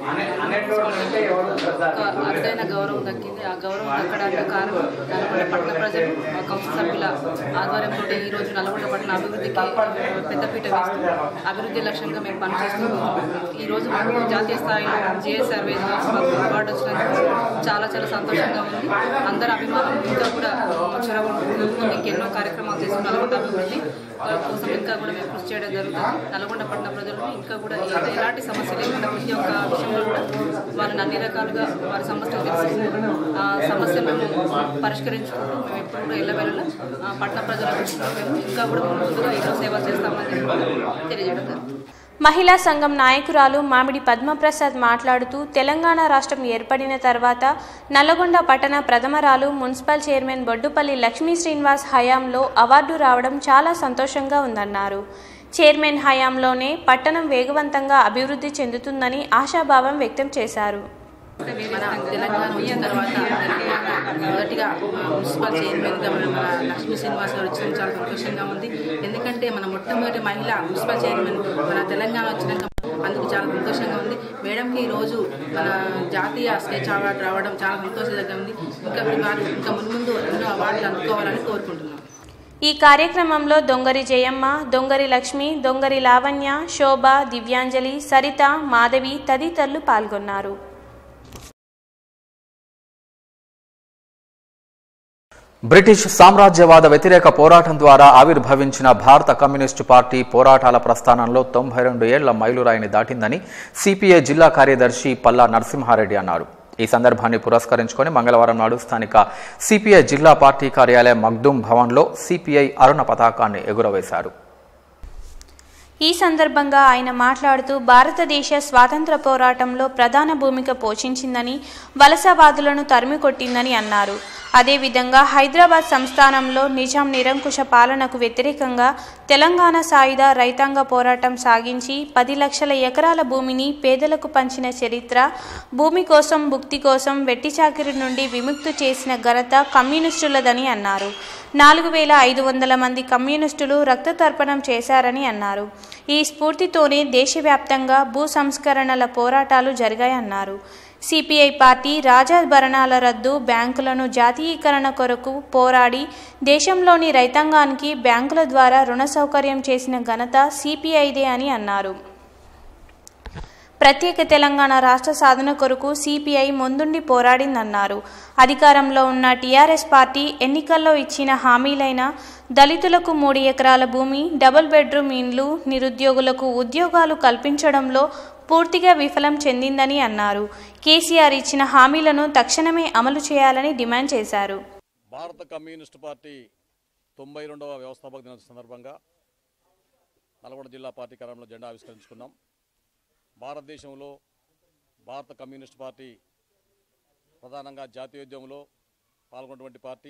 ఒక అరుదైన గౌరవం దక్కింది ఆ గౌరవం దక్కడానికి కారణం నల్గొండ పట్టణ ప్రజలు మా కౌన్సిల్ సభ్యుల ఆధ్వర్యంతో ఈ రోజు నల్గొండ పట్టణ అభివృద్ధికి పెద్దపీట వేస్తూ అభివృద్ధి లక్ష్యంగా మేము పనిచేస్తూ ఈ రోజు మాకు జాతీయ స్థాయిలో జిఎస్ సర్వే మాకు అవార్డు వచ్చినందుకు చాలా చాలా సంతోషంగా ఉంది అందరి అభిమానం ఇంకా కూడా చొరవ ఉంటుంది ఇంకెన్నో కార్యక్రమాలు తీసుకుని నల్గొండ అభివృద్ధి కోసం ఇంకా కూడా మేము కృషి చేయడం జరుగుతుంది నల్గొండ పట్టణ ప్రజలు ఇంకా కూడా ఏ- ఎలాంటి సమస్య లేకుండా ప్రతి ఒక్క విషయంలో కూడా వాళ్ళని అన్ని రకాలుగా వారి సమస్యలు తెలుసుకుంటూ ఆ సమస్యలను పరిష్కరించుకుంటూ మేము ఎప్పుడు కూడా ఎల్లవేళలా ఆ పట్టణ ప్రజలకు మేము ఇంకా కూడా ముందుగా ఎన్నో సేవలు చేస్తామని తెలియజేయడం జరుగుతుంది మహిళా సంఘం నాయకురాలు మామిడి పద్మప్రసాద్ మాట్లాడుతూ తెలంగాణ రాష్ట్రం ఏర్పడిన తర్వాత నల్లగొండ పట్టణ ప్రథమరాలు మున్సిపల్ చైర్మన్ బొడ్డుపల్లి లక్ష్మీ శ్రీనివాస్ హయాంలో అవార్డు రావడం చాలా సంతోషంగా ఉందన్నారు చైర్మన్ హయాంలోనే పట్టణం వేగవంతంగా అభివృద్ధి చెందుతుందని ఆశాభావం వ్యక్తం చేశారు మన తెలంగాణ వచ్చిన తర్వాత మొదటిగా మున్సిపల్ చైర్మన్గా మన మన లక్ష్మీ శ్రీనివాస్ గారు వచ్చిన చాలా సంతోషంగా ఉంది ఎందుకంటే మన మొట్టమొదటి మహిళ మున్సిపల్ చైర్మన్ మన తెలంగాణ వచ్చినాక అందుకు చాలా సంతోషంగా ఉంది మేడంకి ఈరోజు మన జాతీయ స్కెచ్ అవార్డు రావడం చాలా సంతోషంగా ఉంది ఇంకా వారు ఇంకా మున్ముందు ఎన్నో అవార్డులు అందుకోవాలని కోరుకుంటున్నాం ఈ కార్యక్రమంలో దొంగరి జయమ్మ దొంగరి లక్ష్మి దొంగరి లావణ్య శోభ దివ్యాంజలి సరిత మాధవి తదితరులు పాల్గొన్నారు బ్రిటిష్ సామ్రాజ్యవాద వ్యతిరేక పోరాటం ద్వారా ఆవిర్భవించిన భారత కమ్యూనిస్టు పార్టీ పోరాటాల ప్రస్థానంలో తొంభై రెండు ఏళ్ల మైలురాయిని దాటిందని సిపిఐ జిల్లా కార్యదర్శి పల్లా నరసింహారెడ్డి అన్నారు ఈ సందర్భాన్ని పురస్కరించుకొని మంగళవారం నాడు స్థానిక సిపిఐ జిల్లా పార్టీ కార్యాలయం మగ్దుం భవన్లో సిపిఐ అరుణ పతాకాన్ని ఎగురవేశారు ఈ సందర్భంగా ఆయన మాట్లాడుతూ భారతదేశ స్వాతంత్ర పోరాటంలో ప్రధాన భూమిక పోషించిందని వలసవాదులను తరిమికొట్టిందని అన్నారు అదేవిధంగా హైదరాబాద్ సంస్థానంలో నిజాం నిరంకుశ పాలనకు వ్యతిరేకంగా తెలంగాణ సాయుధ రైతాంగ పోరాటం సాగించి పది లక్షల ఎకరాల భూమిని పేదలకు పంచిన చరిత్ర భూమి కోసం భుక్తి కోసం వెట్టి చాకిరి నుండి విముక్తి చేసిన ఘనత కమ్యూనిస్టులదని అన్నారు నాలుగు వేల ఐదు వందల మంది కమ్యూనిస్టులు రక్త తర్పణం చేశారని అన్నారు ఈ స్ఫూర్తితోనే దేశవ్యాప్తంగా భూ సంస్కరణల పోరాటాలు జరిగాయన్నారు సిపిఐ పార్టీ రాజభరణాల రద్దు బ్యాంకులను జాతీయీకరణ కొరకు పోరాడి దేశంలోని రైతాంగానికి బ్యాంకుల ద్వారా రుణ సౌకర్యం చేసిన ఘనత సిపిఐదే అని అన్నారు ప్రత్యేక తెలంగాణ రాష్ట్ర సాధన కొరకు సిపిఐ ముందుండి పోరాడిందన్నారు అధికారంలో ఉన్న టీఆర్ఎస్ పార్టీ ఎన్నికల్లో ఇచ్చిన హామీలైన దళితులకు మూడు ఎకరాల భూమి డబుల్ బెడ్రూమ్ ఇండ్లు నిరుద్యోగులకు ఉద్యోగాలు కల్పించడంలో పూర్తిగా విఫలం చెందిందని అన్నారు కేసీఆర్ ఇచ్చిన హామీలను తక్షణమే అమలు చేయాలని డిమాండ్ చేశారు భారత కమ్యూనిస్టు పార్టీ తొంభై రెండవ వ్యవస్థాపక దినోత్సవ సందర్భంగా నల్గొండ జిల్లా పార్టీ కార్యాలయంలో జెండా ఆవిష్కరించుకున్నాం భారతదేశంలో భారత కమ్యూనిస్ట్ పార్టీ ప్రధానంగా జాతీయోద్యమంలో పాల్గొన్నటువంటి పార్టీ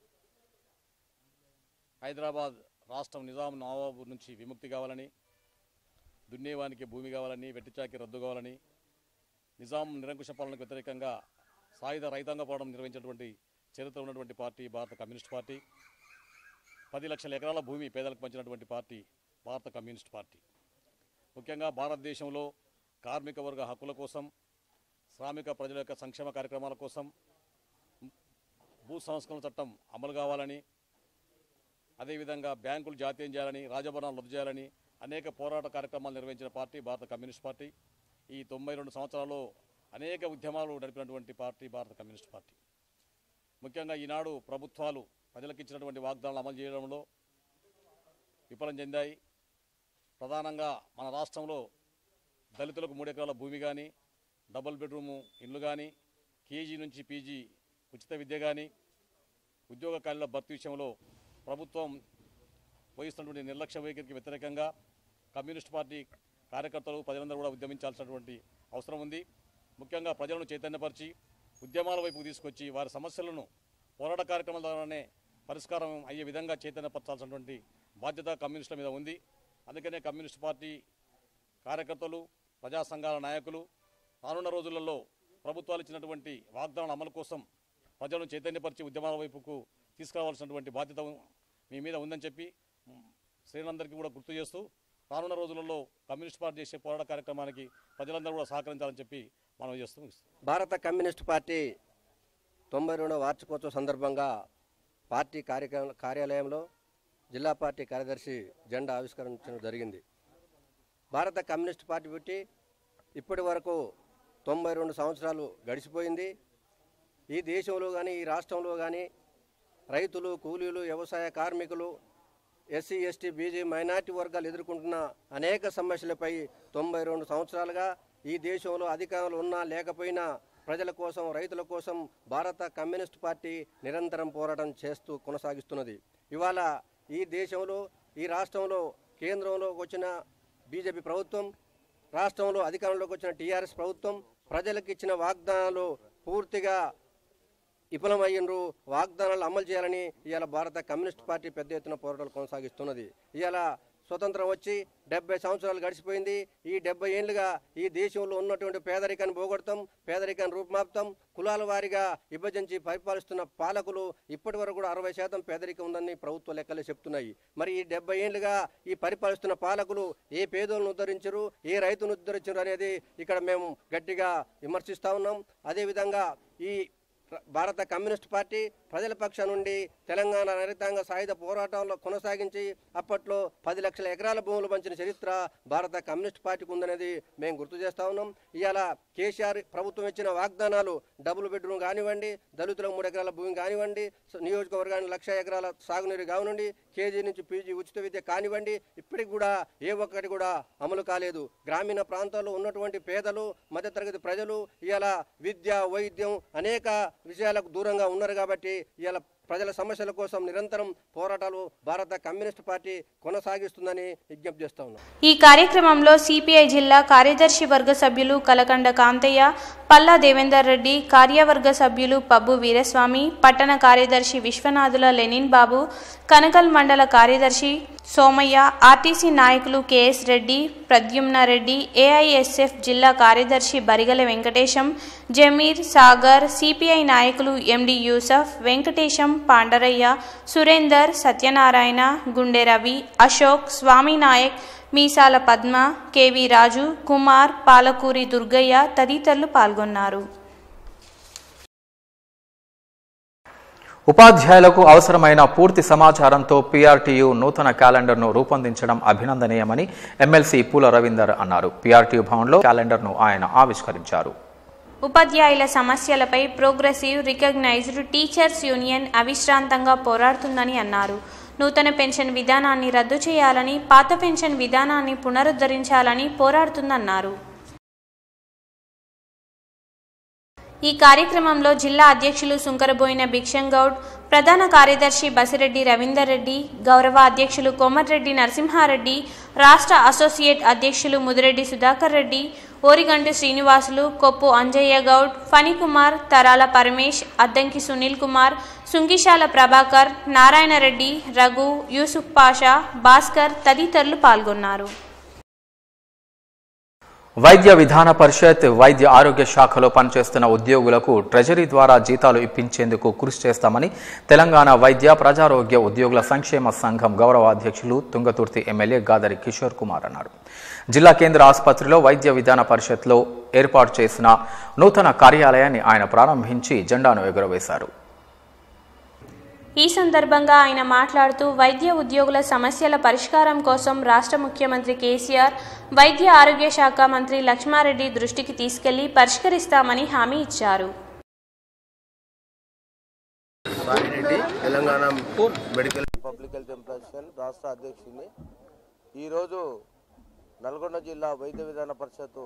హైదరాబాద్ రాష్ట్రం నిజాం నవాబు నుంచి విముక్తి కావాలని దున్నేవానికి భూమి కావాలని వెట్టిచాకి రద్దు కావాలని నిజాం నిరంకుశ పాలనకు వ్యతిరేకంగా సాయుధ రైతాంగ పోరాటం నిర్వహించినటువంటి చరిత్ర ఉన్నటువంటి పార్టీ భారత కమ్యూనిస్ట్ పార్టీ పది లక్షల ఎకరాల భూమి పేదలకు పంచినటువంటి పార్టీ భారత కమ్యూనిస్ట్ పార్టీ ముఖ్యంగా భారతదేశంలో కార్మిక వర్గ హక్కుల కోసం శ్రామిక ప్రజల యొక్క సంక్షేమ కార్యక్రమాల కోసం భూ సంస్కరణ చట్టం అమలు కావాలని అదేవిధంగా బ్యాంకులు జాతీయం చేయాలని రాజభరణాలు రద్దు చేయాలని అనేక పోరాట కార్యక్రమాలు నిర్వహించిన పార్టీ భారత కమ్యూనిస్ట్ పార్టీ ఈ తొంభై రెండు సంవత్సరాల్లో అనేక ఉద్యమాలు నడిపినటువంటి పార్టీ భారత కమ్యూనిస్ట్ పార్టీ ముఖ్యంగా ఈనాడు ప్రభుత్వాలు ప్రజలకు ఇచ్చినటువంటి వాగ్దానాలు అమలు చేయడంలో విఫలం చెందాయి ప్రధానంగా మన రాష్ట్రంలో దళితులకు మూడు ఎకరాల భూమి కానీ డబుల్ బెడ్రూము ఇండ్లు కానీ కేజీ నుంచి పీజీ ఉచిత విద్య కానీ ఉద్యోగ ఖాళీల భర్తీ విషయంలో ప్రభుత్వం వహిస్తున్నటువంటి నిర్లక్ష్య వైఖరికి వ్యతిరేకంగా కమ్యూనిస్ట్ పార్టీ కార్యకర్తలు ప్రజలందరూ కూడా ఉద్యమించాల్సినటువంటి అవసరం ఉంది ముఖ్యంగా ప్రజలను చైతన్యపరిచి ఉద్యమాల వైపు తీసుకొచ్చి వారి సమస్యలను పోరాట కార్యక్రమాల ద్వారానే పరిష్కారం అయ్యే విధంగా చైతన్యపరచాల్సినటువంటి బాధ్యత కమ్యూనిస్టుల మీద ఉంది అందుకనే కమ్యూనిస్ట్ పార్టీ కార్యకర్తలు ప్రజా సంఘాల నాయకులు రానున్న రోజులలో ప్రభుత్వాలు ఇచ్చినటువంటి వాగ్దానాల అమలు కోసం ప్రజలను చైతన్యపరిచి ఉద్యమాల వైపుకు తీసుకురావాల్సినటువంటి బాధ్యత మీ మీద ఉందని చెప్పి శ్రేణులందరికీ కూడా గుర్తు చేస్తూ రానున్న రోజులలో కమ్యూనిస్ట్ పార్టీ చేసే పోరాట కార్యక్రమానికి ప్రజలందరూ కూడా సహకరించాలని చెప్పి మనం చేస్తూ భారత కమ్యూనిస్ట్ పార్టీ తొంభై రెండవ వార్షికోత్సవ సందర్భంగా పార్టీ కార్యక్రమ కార్యాలయంలో జిల్లా పార్టీ కార్యదర్శి జెండా ఆవిష్కరించడం జరిగింది భారత కమ్యూనిస్ట్ పార్టీ పుట్టి ఇప్పటి వరకు తొంభై రెండు సంవత్సరాలు గడిచిపోయింది ఈ దేశంలో కానీ ఈ రాష్ట్రంలో కానీ రైతులు కూలీలు వ్యవసాయ కార్మికులు ఎస్సీ ఎస్టీ బీజీ మైనార్టీ వర్గాలు ఎదుర్కొంటున్న అనేక సమస్యలపై తొంభై రెండు సంవత్సరాలుగా ఈ దేశంలో అధికారులు ఉన్నా లేకపోయినా ప్రజల కోసం రైతుల కోసం భారత కమ్యూనిస్ట్ పార్టీ నిరంతరం పోరాటం చేస్తూ కొనసాగిస్తున్నది ఇవాళ ఈ దేశంలో ఈ రాష్ట్రంలో కేంద్రంలోకి వచ్చిన బీజేపీ ప్రభుత్వం రాష్ట్రంలో అధికారంలోకి వచ్చిన టీఆర్ఎస్ ప్రభుత్వం ప్రజలకు ఇచ్చిన వాగ్దానాలు పూర్తిగా విఫలమయ్యిండ్రు వాగ్దానాలు అమలు చేయాలని ఇవాళ భారత కమ్యూనిస్ట్ పార్టీ పెద్ద ఎత్తున పోరాటాలు కొనసాగిస్తున్నది ఇవాళ స్వతంత్రం వచ్చి డెబ్బై సంవత్సరాలు గడిచిపోయింది ఈ డెబ్బై ఏళ్ళుగా ఈ దేశంలో ఉన్నటువంటి పేదరికాన్ని పోగొడతాం పేదరికాన్ని రూపుమాపుతాం కులాల వారీగా విభజించి పరిపాలిస్తున్న పాలకులు ఇప్పటి వరకు కూడా అరవై శాతం పేదరికం ఉందని ప్రభుత్వ లెక్కలే చెప్తున్నాయి మరి ఈ డెబ్బై ఏళ్ళుగా ఈ పరిపాలిస్తున్న పాలకులు ఏ పేదోలను ఉద్ధరించరు ఏ రైతును ఉద్ధరించరు అనేది ఇక్కడ మేము గట్టిగా విమర్శిస్తా ఉన్నాం అదేవిధంగా ఈ భారత కమ్యూనిస్ట్ పార్టీ ప్రజల పక్ష నుండి తెలంగాణ రైతాంగ సాయుధ పోరాటంలో కొనసాగించి అప్పట్లో పది లక్షల ఎకరాల భూములు పంచిన చరిత్ర భారత కమ్యూనిస్ట్ పార్టీకి ఉందనేది మేము గుర్తు చేస్తా ఉన్నాం ఇవాళ కేసీఆర్ ప్రభుత్వం ఇచ్చిన వాగ్దానాలు డబుల్ బెడ్రూమ్ కానివ్వండి దళితులకు మూడు ఎకరాల భూమి కానివ్వండి స- నియోజకవర్గానికి లక్ష ఎకరాల సాగునీరు కానివ్వండి కేజీ నుంచి పీజీ ఉచిత విద్య కానివ్వండి ఇప్పటికి కూడా ఏ ఒక్కటి కూడా అమలు కాలేదు గ్రామీణ ప్రాంతాల్లో ఉన్నటువంటి పేదలు మధ్యతరగతి ప్రజలు ఇవాళ విద్య వైద్యం అనేక విషయాలకు దూరంగా ఉన్నారు కాబట్టి ఇవాళ ప్రజల సమస్యల కోసం నిరంతరం పోరాటాలు భారత కమ్యూనిస్ట్ పార్టీ కొనసాగిస్తుందని విజ్ఞప్తి చేస్తా ఉన్నాం ఈ కార్యక్రమంలో సిపిఐ జిల్లా కార్యదర్శి వర్గ సభ్యులు కలకండ కాంతయ్య పల్లా దేవేందర్ రెడ్డి కార్యవర్గ సభ్యులు పబ్బు వీరస్వామి పట్టణ కార్యదర్శి విశ్వనాథుల లెనిన్ బాబు కనకల్ మండల కార్యదర్శి సోమయ్య ఆర్టీసీ నాయకులు కెఎస్ రెడ్డి ప్రద్యుమ్న రెడ్డి ఏఐఎస్ఎఫ్ జిల్లా కార్యదర్శి బరిగల వెంకటేశం జమీర్ సాగర్ సిపిఐ నాయకులు ఎండి యూసఫ్ వెంకటేశం పాండరయ్య సురేందర్ సత్యనారాయణ గుండె రవి అశోక్ స్వామి నాయక్ మీసాల పద్మ కెవి రాజు కుమార్ పాలకూరి దుర్గయ్య తదితరులు పాల్గొన్నారు ఉపాధ్యాయులకు అవసరమైన పూర్తి సమాచారంతో పీఆర్టీయూ నూతన క్యాలెండర్ను రూపొందించడం అభినందనీయమని ఎమ్మెల్సీ పూల రవీందర్ అన్నారు పీఆర్టీయూ భవన్లో క్యాలెండర్ను ఆయన ఆవిష్కరించారు ఉపాధ్యాయుల సమస్యలపై ప్రోగ్రెసివ్ రికగ్నైజ్డ్ టీచర్స్ యూనియన్ అవిశ్రాంతంగా పోరాడుతుందని అన్నారు నూతన పెన్షన్ విధానాన్ని రద్దు చేయాలని పాత పెన్షన్ విధానాన్ని పునరుద్ధరించాలని పోరాడుతుందన్నారు ఈ కార్యక్రమంలో జిల్లా అధ్యక్షులు సుంకరబోయిన భిక్షంగౌడ్ ప్రధాన కార్యదర్శి బసిరెడ్డి రవీందర్ రెడ్డి గౌరవ అధ్యక్షులు కోమటిరెడ్డి నరసింహారెడ్డి రాష్ట్ర అసోసియేట్ అధ్యక్షులు ముదిరెడ్డి సుధాకర్ రెడ్డి ఓరిగంటి శ్రీనివాసులు కొప్పు అంజయ్య గౌడ్ ఫణికుమార్ తరాల పరమేష్ అద్దంకి సునీల్ కుమార్ సుంకిశాల ప్రభాకర్ నారాయణ రెడ్డి రఘు యూసుఫ్ పాషా భాస్కర్ తదితరులు పాల్గొన్నారు వైద్య విధాన పరిషత్ వైద్య ఆరోగ్య శాఖలో పనిచేస్తున్న ఉద్యోగులకు ట్రెజరీ ద్వారా జీతాలు ఇప్పించేందుకు కృషి చేస్తామని తెలంగాణ వైద్య ప్రజారోగ్య ఉద్యోగుల సంక్షేమ సంఘం గౌరవ అధ్యక్షులు తుంగతుర్తి ఎమ్మెల్యే గాదరి కిషోర్ కుమార్ అన్నారు జిల్లా కేంద్ర ఆసుపత్రిలో వైద్య విధాన పరిషత్లో ఏర్పాటు చేసిన నూతన కార్యాలయాన్ని ఆయన ప్రారంభించి జెండాను ఎగురవేశారు ఈ సందర్భంగా ఆయన మాట్లాడుతూ వైద్య ఉద్యోగుల సమస్యల పరిష్కారం కోసం రాష్ట్ర ముఖ్యమంత్రి కేసీఆర్ వైద్య ఆరోగ్య శాఖ మంత్రి లక్ష్మారెడ్డి దృష్టికి తీసుకెళ్లి పరిష్కరిస్తామని హామీ ఇచ్చారు Saireddy Telangana medical public health employees రాష్ట్ర అధ్యక్షుడిని ఈరోజు నల్గొండ జిల్లా వైద్య విధాన పరిషత్తు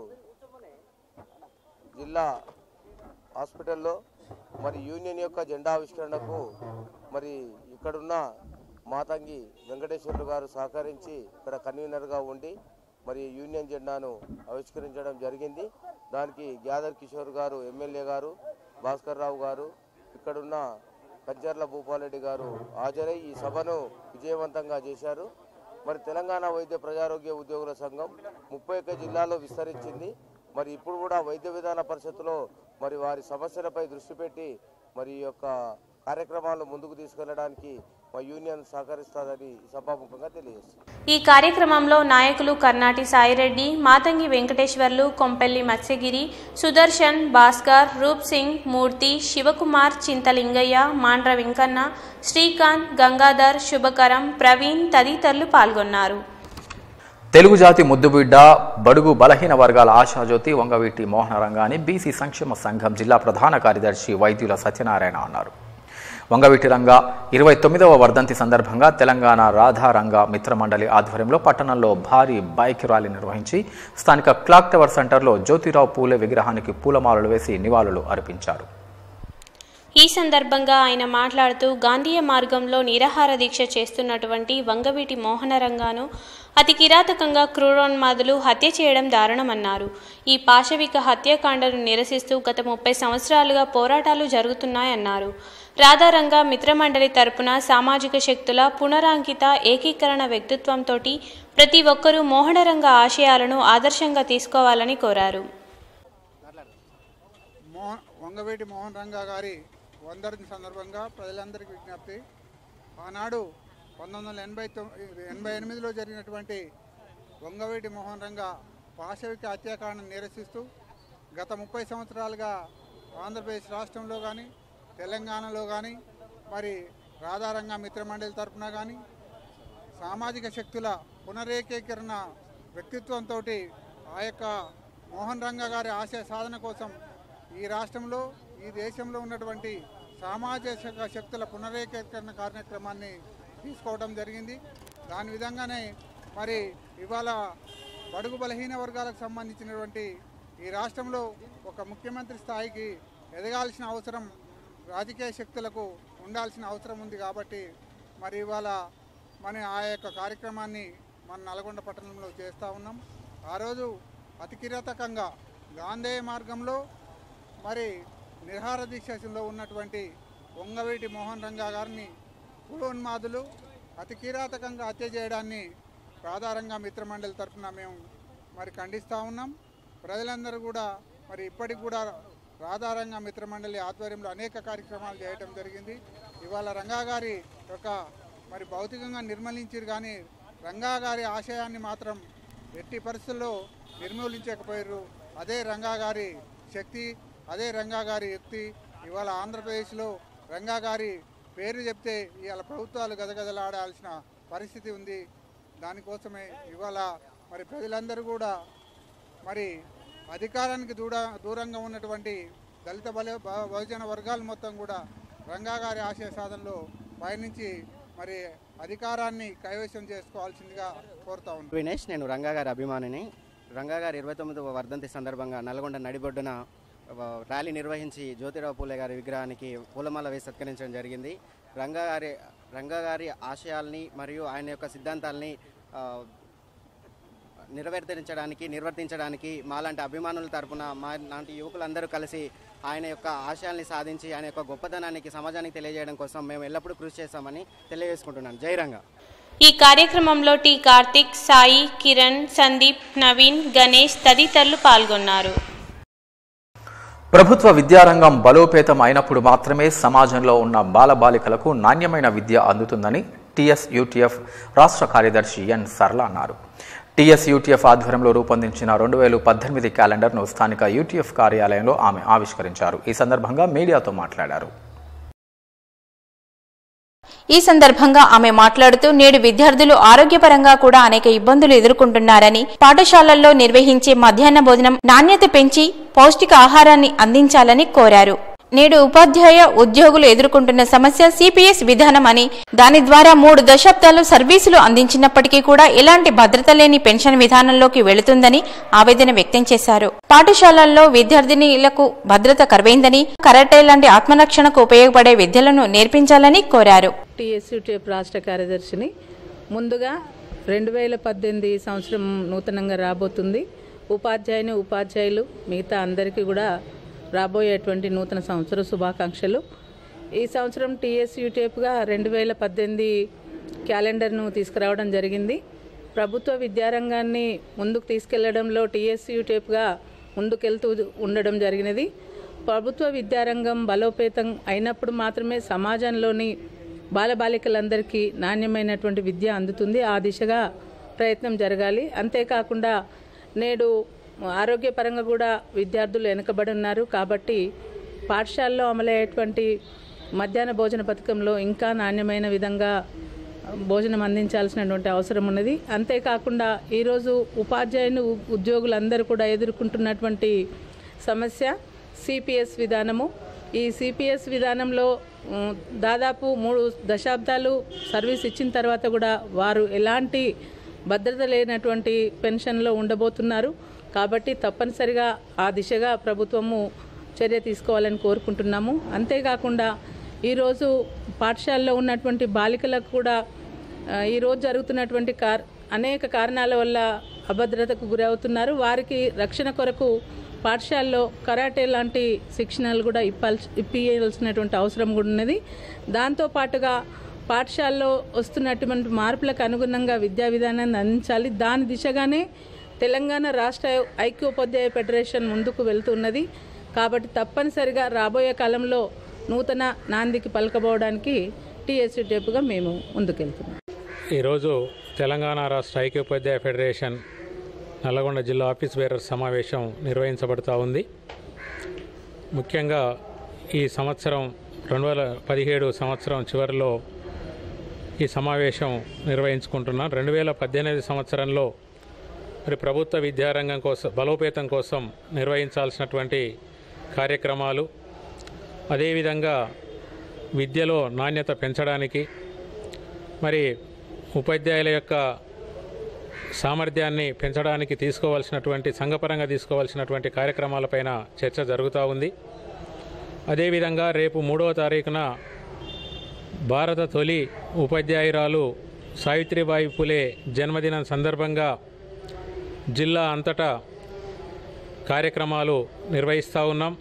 జిల్లా హాస్పిటల్లో మరి యూనియన్ యొక్క జెండా ఆవిష్కరణకు మరి ఇక్కడున్న మాతంగి వెంకటేశ్వర్లు గారు సహకరించి ఇక్కడ కన్వీనర్గా ఉండి మరి యూనియన్ జెండాను ఆవిష్కరించడం జరిగింది దానికి గ్యాదర్ కిషోర్ గారు ఎమ్మెల్యే గారు భాస్కర్ రావు గారు ఇక్కడున్న కంచర్ల భూపాలరెడ్డి గారు హాజరై ఈ సభను విజయవంతంగా చేశారు మరి తెలంగాణ వైద్య ప్రజారోగ్య ఉద్యోగుల సంఘం ముప్పై ఒక్క జిల్లాలో విస్తరించింది మరి ఇప్పుడు కూడా వైద్య విధాన పరిషత్తులో మరి వారి సమస్యలపై దృష్టి పెట్టి మరి ఈ యొక్క కార్యక్రమాలను ముందుకు తీసుకెళ్లడానికి మా యూనియన్ సహకరిస్తుందని ఈ సభాముఖంగా తెలియజేస్తుంది ఈ కార్యక్రమంలో నాయకులు కర్నాటి సాయిరెడ్డి మాతంగి వెంకటేశ్వర్లు కొంపెల్లి మత్స్యగిరి సుదర్శన్ భాస్కర్ రూప్ సింగ్ మూర్తి శివకుమార్ చింతలింగయ్య మాండ్ర వెంకన్న శ్రీకాంత్ గంగాధర్ శుభకరం ప్రవీణ్ తదితరులు పాల్గొన్నారు తెలుగు జాతి ముద్దుబిడ్డ బడుగు బలహీన వర్గాల ఆశాజ్యోతి వంగవీటి మోహన రంగాని బీసీ సంక్షేమ సంఘం జిల్లా ప్రధాన కార్యదర్శి వైద్యుల సత్యనారాయణ అన్నారు వంగవీటి రంగ ఇరవై తొమ్మిదవ వర్ధంతి సందర్భంగా తెలంగాణ రాధారంగ మిత్రమండలి ఆధ్వర్యంలో పట్టణంలో భారీ బైక్ ర్యాలీ నిర్వహించి స్థానిక క్లాక్ టవర్ సెంటర్లో జ్యోతిరావు పూలే విగ్రహానికి పూలమాలలు వేసి నివాళులు అర్పించారు ఈ సందర్భంగా ఆయన మాట్లాడుతూ గాంధీయ మార్గంలో నిరాహార దీక్ష చేస్తున్నటువంటి వంగవీటి మోహనరంగాను అతి కిరాతకంగా క్రూరోన్మాదులు హత్య చేయడం దారుణమన్నారు ఈ పాశవిక హత్యాకాండను నిరసిస్తూ గత ముప్పై సంవత్సరాలుగా పోరాటాలు జరుగుతున్నాయన్నారు రాధారంగ మిత్రమండలి తరపున సామాజిక శక్తుల పునరాంకిత ఏకీకరణ వ్యక్తిత్వంతో ప్రతి ఒక్కరూ మోహనరంగ ఆశయాలను ఆదర్శంగా తీసుకోవాలని కోరారు మోహన్ వంగవేటి మోహన్ రంగా గారి వందరిని సందర్భంగా ప్రజలందరికీ విజ్ఞప్తి ఆనాడు పంతొమ్మిది వందల ఎనభై తొమ్మిది ఎనభై ఎనిమిదిలో జరిగినటువంటి వంగవేటి మోహన్ రంగా పాశవిక హత్యాకాండను నిరసిస్తూ గత ముప్పై సంవత్సరాలుగా ఆంధ్రప్రదేశ్ రాష్ట్రంలో కానీ తెలంగాణలో కానీ మరి రాధారంగ మిత్రమండలి తరపున కానీ సామాజిక శక్తుల పునరేకీకరణ వ్యక్తిత్వంతో ఆ యొక్క మోహన్ రంగ గారి ఆశయ సాధన కోసం ఈ రాష్ట్రంలో ఈ దేశంలో ఉన్నటువంటి సామాజిక శక్తుల పునరేకీకరణ కార్యక్రమాన్ని తీసుకోవడం జరిగింది దాని విధంగానే మరి ఇవాళ బడుగు బలహీన వర్గాలకు సంబంధించినటువంటి ఈ రాష్ట్రంలో ఒక ముఖ్యమంత్రి స్థాయికి ఎదగాల్సిన అవసరం రాజకీయ శక్తులకు ఉండాల్సిన అవసరం ఉంది కాబట్టి మరి ఇవాళ మన ఆ యొక్క కార్యక్రమాన్ని మన నల్గొండ పట్టణంలో చేస్తూ ఉన్నాం ఆ రోజు అతి కిరాతకంగా గాంధేయ మార్గంలో మరి నిర్హార దీక్షలో ఉన్నటువంటి వంగవీటి మోహన్ రంగా గారిని కులోన్మాదులు అతి కిరాతకంగా హత్య చేయడాన్ని ప్రాధారంగా మిత్రమండలి తరఫున మేము మరి ఖండిస్తూ ఉన్నాం ప్రజలందరూ కూడా మరి ఇప్పటికి కూడా రాధారంగ మిత్రమండలి ఆధ్వర్యంలో అనేక కార్యక్రమాలు చేయటం జరిగింది ఇవాళ రంగా గారి యొక్క మరి భౌతికంగా నిర్మూలించారు కానీ రంగా గారి ఆశయాన్ని మాత్రం ఎట్టి పరిస్థితుల్లో నిర్మూలించకపోయారు అదే రంగా గారి శక్తి అదే రంగా గారి యుక్తి ఇవాళ ఆంధ్రప్రదేశ్లో రంగా గారి పేరు చెప్తే ఇవాళ ప్రభుత్వాలు గదగదలాడాల్సిన పరిస్థితి ఉంది దానికోసమే ఇవాళ మరి ప్రజలందరూ కూడా మరి అధికారానికి దూర దూరంగా ఉన్నటువంటి దళిత బల బ- బహుజన వర్గాలు మొత్తం కూడా రంగా గారి ఆశయ సాధనలో పయనించి మరి అధికారాన్ని కైవశం చేసుకోవాల్సిందిగా కోరుతా ఉన్నాను వినేష్ నేను రంగా గారి అభిమానిని రంగా గారి ఇరవై తొమ్మిదవ వర్ధంతి సందర్భంగా నల్గొండ నడిబొడ్డున ఆ, ర్యాలీ నిర్వహించి జ్యోతిరావు పూలే గారి విగ్రహానికి పూలమాల వేసి సత్కరించడం జరిగింది రంగా గారి రంగా గారి ఆశయాల్ని మరియు ఆయన యొక్క సిద్ధాంతాల్ని ఆ, నిర్వర్తించడానికి నిర్వర్తించడానికి మాలాంటి అభిమానుల తరపున మా లాంటి యువకులందరూ కలిసి ఆయన యొక్క ఆశయాల్ని సాధించి ఆయన యొక్క గొప్పతనానికి సమాజానికి తెలియజేయడం కోసం మేము ఎల్లప్పుడూ కృషి చేస్తామని తెలియజేసుకుంటున్నాను జై రంగా ఈ కార్యక్రమంలో టి కార్తిక్ సాయి కిరణ్ సందీప్ నవీన్ గణేష్ తదితరులు పాల్గొన్నారు ప్రభుత్వ విద్యారంగం బలోపేతం అయినప్పుడు మాత్రమే సమాజంలో ఉన్న బాలబాలికలకు నాణ్యమైన విద్య అందుతుందని టీఎస్ యూటీఎఫ్ రాష్ట్ర కార్యదర్శి ఎన్ సర్ల అన్నారు టీఎస్ యూటీఎఫ్ ఆధ్వర్యంలో రూపొందించిన రెండు వేల పద్దెనిమిది క్యాలెండర్ను స్థానిక యూటీఎఫ్ కార్యాలయంలో ఆమె ఆవిష్కరించారు ఈ సందర్భంగా మీడియాతో మాట్లాడారు ఈ సందర్భంగా ఆమె మాట్లాడుతూ నేడు విద్యార్థులు ఆరోగ్యపరంగా కూడా అనేక ఇబ్బందులు ఎదుర్కొంటున్నారని పాఠశాలల్లో నిర్వహించే మధ్యాహ్న భోజనం నాణ్యత పెంచి పౌష్టిక ఆహారాన్ని అందించాలని కోరారు నేడు ఉపాధ్యాయ ఉద్యోగులు ఎదుర్కొంటున్న సమస్య సిపిఎస్ విధానం అని దాని ద్వారా మూడు దశాబ్దాలు సర్వీసులు అందించినప్పటికీ కూడా ఎలాంటి భద్రత లేని పెన్షన్ విధానంలోకి వెళుతుందని ఆవేదన వ్యక్తం చేశారు పాఠశాలల్లో విద్యార్థినిలకు భద్రత కరువైందని కరాటే లాంటి ఆత్మరక్షణకు ఉపయోగపడే విద్యలను నేర్పించాలని కోరారు టీఎస్యూటీఎఫ్ రాష్ట్ర కార్యదర్శిని ముందుగా రెండు వేల పద్దెనిమిది సంవత్సరం నూతనంగా రాబోతుంది ఉపాధ్యాయుని ఉపాధ్యాయులు మిగతా అందరికీ కూడా రాబోయేటువంటి నూతన సంవత్సర శుభాకాంక్షలు ఈ సంవత్సరం టీఎస్యూటీఎఫ్గా రెండు వేల పద్దెనిమిది క్యాలెండర్ను తీసుకురావడం జరిగింది ప్రభుత్వ విద్యారంగాన్ని ముందుకు తీసుకెళ్లడంలో టీఎస్యూటీఎఫ్గా ముందుకెళ్తూ ఉండడం జరిగినది ప్రభుత్వ విద్యారంగం బలోపేతం అయినప్పుడు మాత్రమే సమాజంలోని బాలబాలికలందరికీ నాణ్యమైనటువంటి విద్య అందుతుంది ఆ దిశగా ప్రయత్నం జరగాలి అంతేకాకుండా నేడు ఆరోగ్యపరంగా కూడా విద్యార్థులు వెనుకబడి ఉన్నారు కాబట్టి పాఠశాలలో అమలయ్యేటువంటి మధ్యాహ్న భోజన పథకంలో ఇంకా నాణ్యమైన విధంగా భోజనం అందించాల్సినటువంటి అవసరం ఉన్నది అంతేకాకుండా ఈరోజు ఉపాధ్యాయులు ఉ- ఉద్యోగులందరూ కూడా ఎదుర్కొంటున్నటువంటి సమస్య సిపిఎస్ విధానము ఈ సిపిఎస్ విధానంలో ఉమ్, దాదాపు మూడు దశాబ్దాలు సర్వీస్ ఇచ్చిన తర్వాత కూడా వారు ఎలాంటి భద్రత లేనటువంటి పెన్షన్లో ఉండబోతున్నారు కాబట్టి తప్పనిసరిగా ఆ దిశగా ప్రభుత్వము చర్య తీసుకోవాలని కోరుకుంటున్నాము అంతేకాకుండా ఈరోజు పాఠశాలలో ఉన్నటువంటి బాలికలకు కూడా ఆ, ఈరోజు జరుగుతున్నటువంటి కార్ అనేక కారణాల వల్ల అభద్రతకు గురవుతున్నారు వారికి రక్షణ కొరకు పాఠశాలలో కరాటే లాంటి శిక్షణలు కూడా ఇప్పాల్సి ఇప్పియాల్సినటువంటి అవసరం కూడా ఉన్నది దాంతోపాటుగా పాఠశాలలో వస్తున్నటువంటి మార్పులకు అనుగుణంగా విద్యా విధానాన్ని అందించాలి దాని దిశగానే తెలంగాణ రాష్ట్ర ఐక్యోపాధ్యాయ ఫెడరేషన్ ముందుకు వెళ్తున్నది కాబట్టి తప్పనిసరిగా రాబోయే కాలంలో నూతన నాందికి పలకబోవడానికి టీఎస్సీ టేపుగా మేము ముందుకెళ్తున్నాం ఈరోజు తెలంగాణ రాష్ట్ర ఐక్యోపాధ్యాయ ఫెడరేషన్ నల్లగొండ జిల్లా ఆఫీస్ బేరర్ సమావేశం నిర్వహించబడుతూ ఉంది ముఖ్యంగా ఈ సంవత్సరం రెండు వేల పదిహేడు సంవత్సరం చివరిలో ఈ సమావేశం నిర్వహించుకుంటున్నాం రెండు వేల పద్దెనిమిది సంవత్సరంలో మరి ప్రభుత్వ విద్యారంగం కోసం బలోపేతం కోసం నిర్వహించాల్సినటువంటి కార్యక్రమాలు అదేవిధంగా విద్యలో నాణ్యత పెంచడానికి మరి ఉపాధ్యాయుల యొక్క సామర్థ్యాన్ని పెంచడానికి తీసుకోవాల్సినటువంటి సంఘపరంగా తీసుకోవాల్సినటువంటి కార్యక్రమాలపైన చర్చ జరుగుతూ ఉంది అదేవిధంగా రేపు మూడవ తారీఖున భారత తొలి ఉపాధ్యాయురాలు సావిత్రిబాయి పులే జన్మదినం సందర్భంగా జిల్లా అంతటా కార్యక్రమాలు నిర్వహిస్తూ ఉన్నాం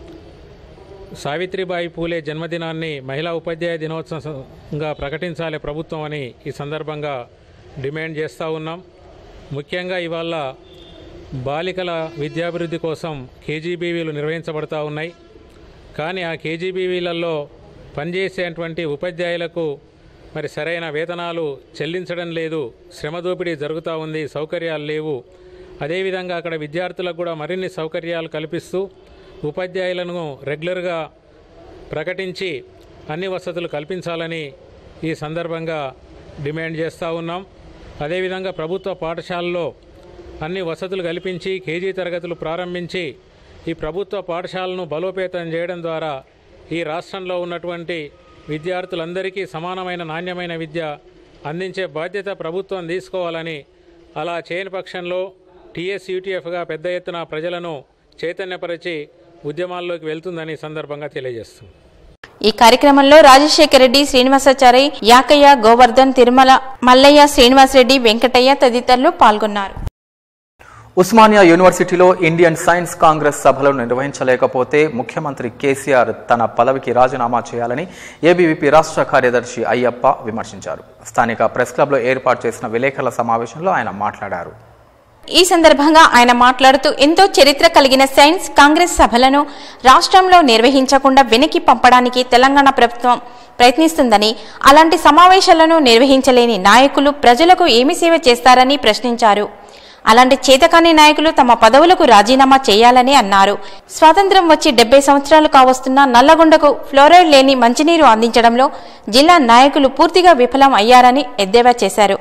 సావిత్రిబాయి పూలే జన్మదినాన్ని మహిళా ఉపాధ్యాయ దినోత్సవంగా ప్రకటించాలి ప్రభుత్వం అని ఈ సందర్భంగా డిమాండ్ చేస్తూ ఉన్నాం ముఖ్యంగా ఇవాళ బాలికల విద్యాభివృద్ధి కోసం కేజీబీవీలు నిర్వహించబడతా ఉన్నాయి కానీ ఆ కేజీబీవీలలో పనిచేసేటువంటి ఉపాధ్యాయులకు మరి సరైన వేతనాలు చెల్లించడం లేదు శ్రమ దోపిడీ జరుగుతూ ఉంది సౌకర్యాలు లేవు అదేవిధంగా అక్కడ విద్యార్థులకు కూడా మరిన్ని సౌకర్యాలు కల్పిస్తూ ఉపాధ్యాయులను రెగ్యులర్గా ప్రకటించి అన్ని వసతులు కల్పించాలని ఈ సందర్భంగా డిమాండ్ చేస్తూ ఉన్నాం అదేవిధంగా ప్రభుత్వ పాఠశాలలో అన్ని వసతులు కల్పించి కేజీ తరగతులు ప్రారంభించి ఈ ప్రభుత్వ పాఠశాలను బలోపేతం చేయడం ద్వారా ఈ రాష్ట్రంలో ఉన్నటువంటి విద్యార్థులందరికీ సమానమైన నాణ్యమైన విద్య అందించే బాధ్యత ప్రభుత్వం తీసుకోవాలని అలా చేయని పక్షంలో టీఎస్ యూటీఎఫ్గా పెద్ద ఎత్తున ప్రజలను చైతన్యపరిచి ఉద్యమాల్లోకి వెళ్తుందని ఈ సందర్భంగా తెలియజేస్తుంది ఈ కార్యక్రమంలో రాజశేఖర రెడ్డి శ్రీనివాసాచారి యాకయ్య గోవర్ధన్ తిరుమల మల్లయ్య శ్రీనివాసరెడ్డి వెంకటయ్య తదితరులు పాల్గొన్నారు ఉస్మానియా యూనివర్సిటీలో ఇండియన్ సైన్స్ కాంగ్రెస్ సభలను నిర్వహించలేకపోతే ముఖ్యమంత్రి కేసీఆర్ తన పదవికి రాజీనామా చేయాలని ఏబీవీపీ రాష్ట్ర కార్యదర్శి అయ్యప్ప విమర్శించారు స్థానిక ప్రెస్ క్లబ్లో ఏర్పాటు చేసిన విలేకరుల సమావేశంలో ఆయన మాట్లాడారు ఈ సందర్భంగా ఆయన మాట్లాడుతూ ఎంతో చరిత్ర కలిగిన సైన్స్ కాంగ్రెస్ సభలను రాష్ట్రంలో నిర్వహించకుండా వెనక్కి పంపడానికి తెలంగాణ ప్రభుత్వం ప్రయత్నిస్తుందని అలాంటి సమావేశాలను నిర్వహించలేని నాయకులు ప్రజలకు ఏమి సేవ చేస్తారని ప్రశ్నించారు అలాంటి చేతకాని నాయకులు తమ పదవులకు రాజీనామా చేయాలని అన్నారు స్వాతంత్ర్యం వచ్చి డెబ్బై సంవత్సరాలు కావస్తున్న నల్లగొండకు ఫ్లోరైడ్ లేని మంచినీరు అందించడంలో జిల్లా నాయకులు పూర్తిగా విఫలం అయ్యారని ఎద్దేవా చేశారు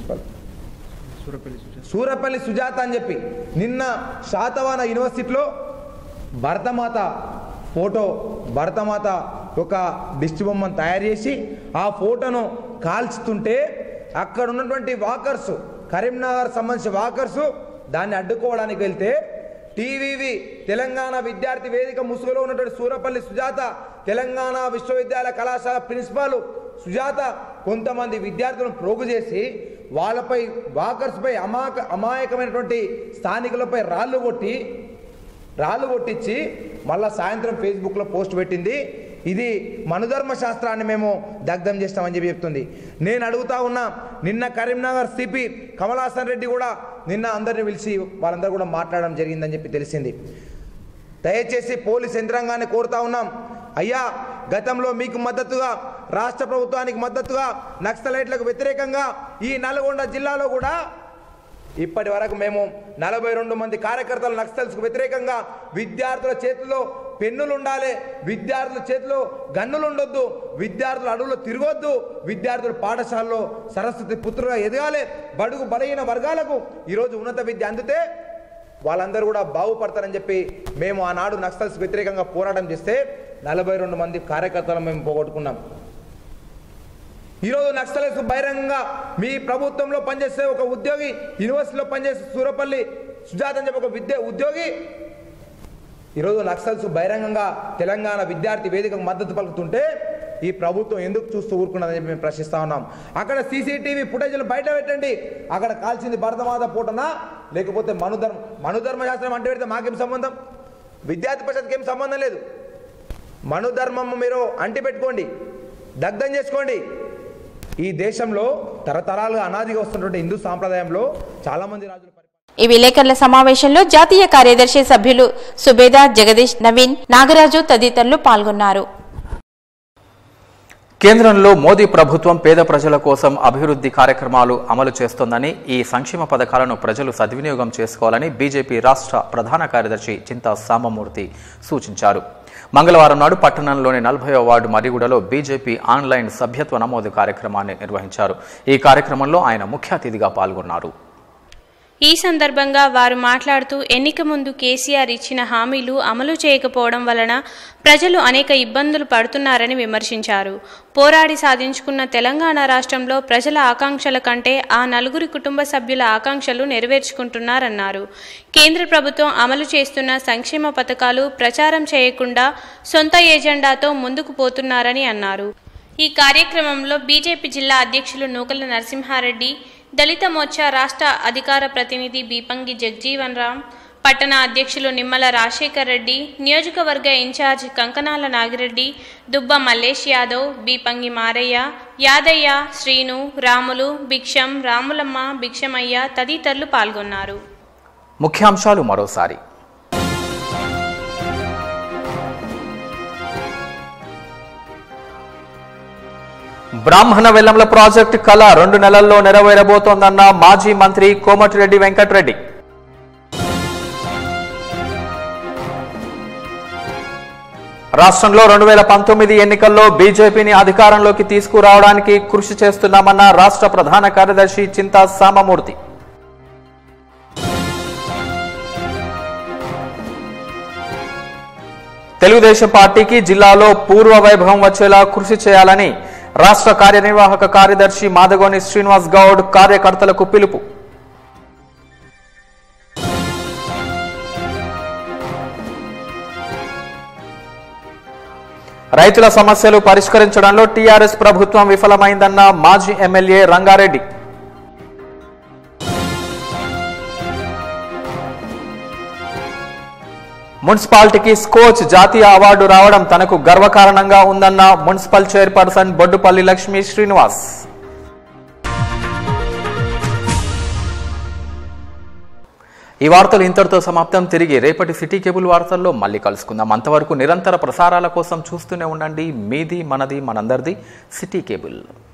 సూరపల్లి సుజాత అని చెప్పి నిన్న శాతవాన యూనివర్సిటీలో భరతమాత ఫోటో భరతమాత ఒక దిష్టి బొమ్మను తయారు చేసి ఆ ఫోటోను కాల్చుతుంటే అక్కడ ఉన్నటువంటి వాకర్స్ కరీంనగర్ సంబంధించిన వాకర్స్ దాన్ని అడ్డుకోవడానికి వెళ్తే టీవీవి తెలంగాణ విద్యార్థి వేదిక ముసుగులో ఉన్నటువంటి సూరపల్లి సుజాత తెలంగాణ విశ్వవిద్యాలయ కళాశాల ప్రిన్సిపాల్ సుజాత కొంతమంది విద్యార్థులను ప్రోగు చేసి వాళ్ళపై వాకర్స్పై అమాయక అమాయకమైనటువంటి స్థానికులపై రాళ్ళు కొట్టి రాళ్ళు కొట్టించి మళ్ళా సాయంత్రం ఫేస్బుక్లో పోస్ట్ పెట్టింది ఇది మనుధర్మ శాస్త్రాన్ని మేము దగ్ధం చేస్తామని చెప్పి చెప్తుంది నేను అడుగుతా ఉన్నా నిన్న కరీంనగర్ సిపి కమలాసన్ రెడ్డి కూడా నిన్న అందరిని పిలిచి వాళ్ళందరూ కూడా మాట్లాడడం జరిగిందని చెప్పి తెలిసింది దయచేసి పోలీస్ యంత్రాంగాన్ని కోరుతా ఉన్నాం అయ్యా గతంలో మీకు మద్దతుగా రాష్ట్ర ప్రభుత్వానికి మద్దతుగా నక్సలైట్లకు వ్యతిరేకంగా ఈ నల్గొండ జిల్లాలో కూడా ఇప్పటి వరకు మేము నలభై రెండు మంది కార్యకర్తలు నక్సల్స్కు వ్యతిరేకంగా విద్యార్థుల చేతిలో పెన్నులు ఉండాలి విద్యార్థుల చేతిలో గన్నులు ఉండొద్దు విద్యార్థులు అడవుల్లో తిరగొద్దు విద్యార్థులు పాఠశాలలో సరస్వతి పుత్రులుగా ఎదగాలి బడుగు బలహీన వర్గాలకు ఈరోజు ఉన్నత విద్య అందితే వాళ్ళందరూ కూడా బాగుపడతారని చెప్పి మేము ఆనాడు నక్సల్స్ వ్యతిరేకంగా పోరాటం చేస్తే నలభై రెండు మంది కార్యకర్తలను మేము పోగొట్టుకున్నాం ఈరోజు నక్సలైట్స్ బహిరంగంగా మీ ప్రభుత్వంలో పనిచేసే ఒక ఉద్యోగి యూనివర్సిటీలో పనిచేసే సూరపల్లి సుజాత అని చెప్పి ఒక విద్య ఉద్యోగి ఈరోజు నక్సల్స్ బహిరంగంగా తెలంగాణ విద్యార్థి వేదికకు మద్దతు పలుకుతుంటే ఈ ప్రభుత్వం ఎందుకు చూస్తూ ఊరుకున్నదని చెప్పి మేము ప్రశ్నిస్తా ఉన్నాం అక్కడ సీసీటీవీ ఫుటేజ్లు బయట పెట్టండి అక్కడ కాల్చింది భరతమాత పూటనా లేకపోతే మనుధర్మ మనుధర్మ శాస్త్రం అంటే పెడితే మాకేం సంబంధం విద్యార్థి పరిషత్కి ఏం సంబంధం లేదు మనుధర్మం మీరు అంటి పెట్టుకోండి దగ్ధం చేసుకోండి ఈ దేశంలో తరతరాలుగా అనాదిగా వస్తున్నటువంటి హిందూ సాంప్రదాయంలో చాలామంది రాజులు ఈ విలేకరుల సమావేశంలో జాతీయ కార్యదర్శి సభ్యులు సుబేదార్ జగదీష్ నవీన్ నాగరాజు తదితరులు పాల్గొన్నారు కేంద్రంలో మోదీ ప్రభుత్వం పేద ప్రజల కోసం అభివృద్ధి కార్యక్రమాలు అమలు చేస్తోందని ఈ సంక్షేమ పథకాలను ప్రజలు సద్వినియోగం చేసుకోవాలని బీజేపీ రాష్ట్ర ప్రధాన కార్యదర్శి చింతా సాంబమూర్తి సూచించారు మంగళవారం నాడు పట్టణంలోని నలభై వార్డు మరిగూడలో బీజేపీ ఆన్లైన్ సభ్యత్వ నమోదు కార్యక్రమాన్ని నిర్వహించారు ఈ కార్యక్రమంలో ఆయన ముఖ్య అతిథిగా పాల్గొన్నారు ఈ సందర్భంగా వారు మాట్లాడుతూ ఎన్నిక ముందు కేసీఆర్ ఇచ్చిన హామీలు అమలు చేయకపోవడం వలన ప్రజలు అనేక ఇబ్బందులు పడుతున్నారని విమర్శించారు పోరాడి సాధించుకున్న తెలంగాణ రాష్ట్రంలో ప్రజల ఆకాంక్షల కంటే ఆ నలుగురి కుటుంబ సభ్యుల ఆకాంక్షలు నెరవేర్చుకుంటున్నారన్నారు కేంద్ర ప్రభుత్వం అమలు చేస్తున్న సంక్షేమ పథకాలు ప్రచారం చేయకుండా సొంత ఏజెండాతో ముందుకు పోతున్నారని అన్నారు ఈ కార్యక్రమంలో బీజేపీ జిల్లా అధ్యక్షులు నూకల నరసింహారెడ్డి దళిత మోర్చా రాష్ట్ర అధికార ప్రతినిధి బీపంగి జగ్జీవన్ రామ్ పట్టణ అధ్యక్షులు నిమ్మల రాజశేఖర్ రెడ్డి నియోజకవర్గ ఇన్ఛార్జ్ కంకనాల నాగిరెడ్డి దుబ్బ మల్లేష్ యాదవ్ బీపంగి మారయ్య యాదయ్య శ్రీను రాములు భిక్షం రాములమ్మ భిక్షమయ్య తదితరులు పాల్గొన్నారు ముఖ్యాంశాలు మరోసారి బ్రాహ్మణ వెల్లంల ప్రాజెక్టు కళ రెండు నెలల్లో నెరవేరబోతోందన్న మాజీ మంత్రి కోమటిరెడ్డి వెంకటరెడ్డి రాష్ట్రంలో రెండు వేల పంతొమ్మిది ఎన్నికల్లో బీజేపీని అధికారంలోకి తీసుకురావడానికి కృషి చేస్తున్నామన్న రాష్ట్ర ప్రధాన కార్యదర్శి చింతా సామమూర్తి తెలుగుదేశం పార్టీకి జిల్లాలో పూర్వ వైభవం వచ్చేలా కృషి చేయాలని రాష్ట్ర కార్యనిర్వాహక కార్యదర్శి మాదగోని శ్రీనివాస్ గౌడ్ కార్యకర్తలకు పిలుపు రైతుల సమస్యలు పరిష్కరించడంలో టీఆర్ఎస్ ప్రభుత్వం విఫలమైందన్న మాజీ ఎమ్మెల్యే రంగారెడ్డి మున్సిపాలిటీకి స్కోచ్ జాతీయ అవార్డు రావడం తనకు గర్వకారణంగా ఉందన్న మున్సిపల్ చైర్పర్సన్ బొడ్డుపల్లి లక్ష్మీ శ్రీనివాస్ ఈ వార్తలు ఇంతటితో సమాప్తం తిరిగి రేపటి సిటీ కేబుల్ వార్తల్లో మళ్ళీ కలుసుకుందాం అంతవరకు నిరంతర ప్రసారాల కోసం చూస్తూనే ఉండండి మీది మనది మనందరిది సిటీ కేబుల్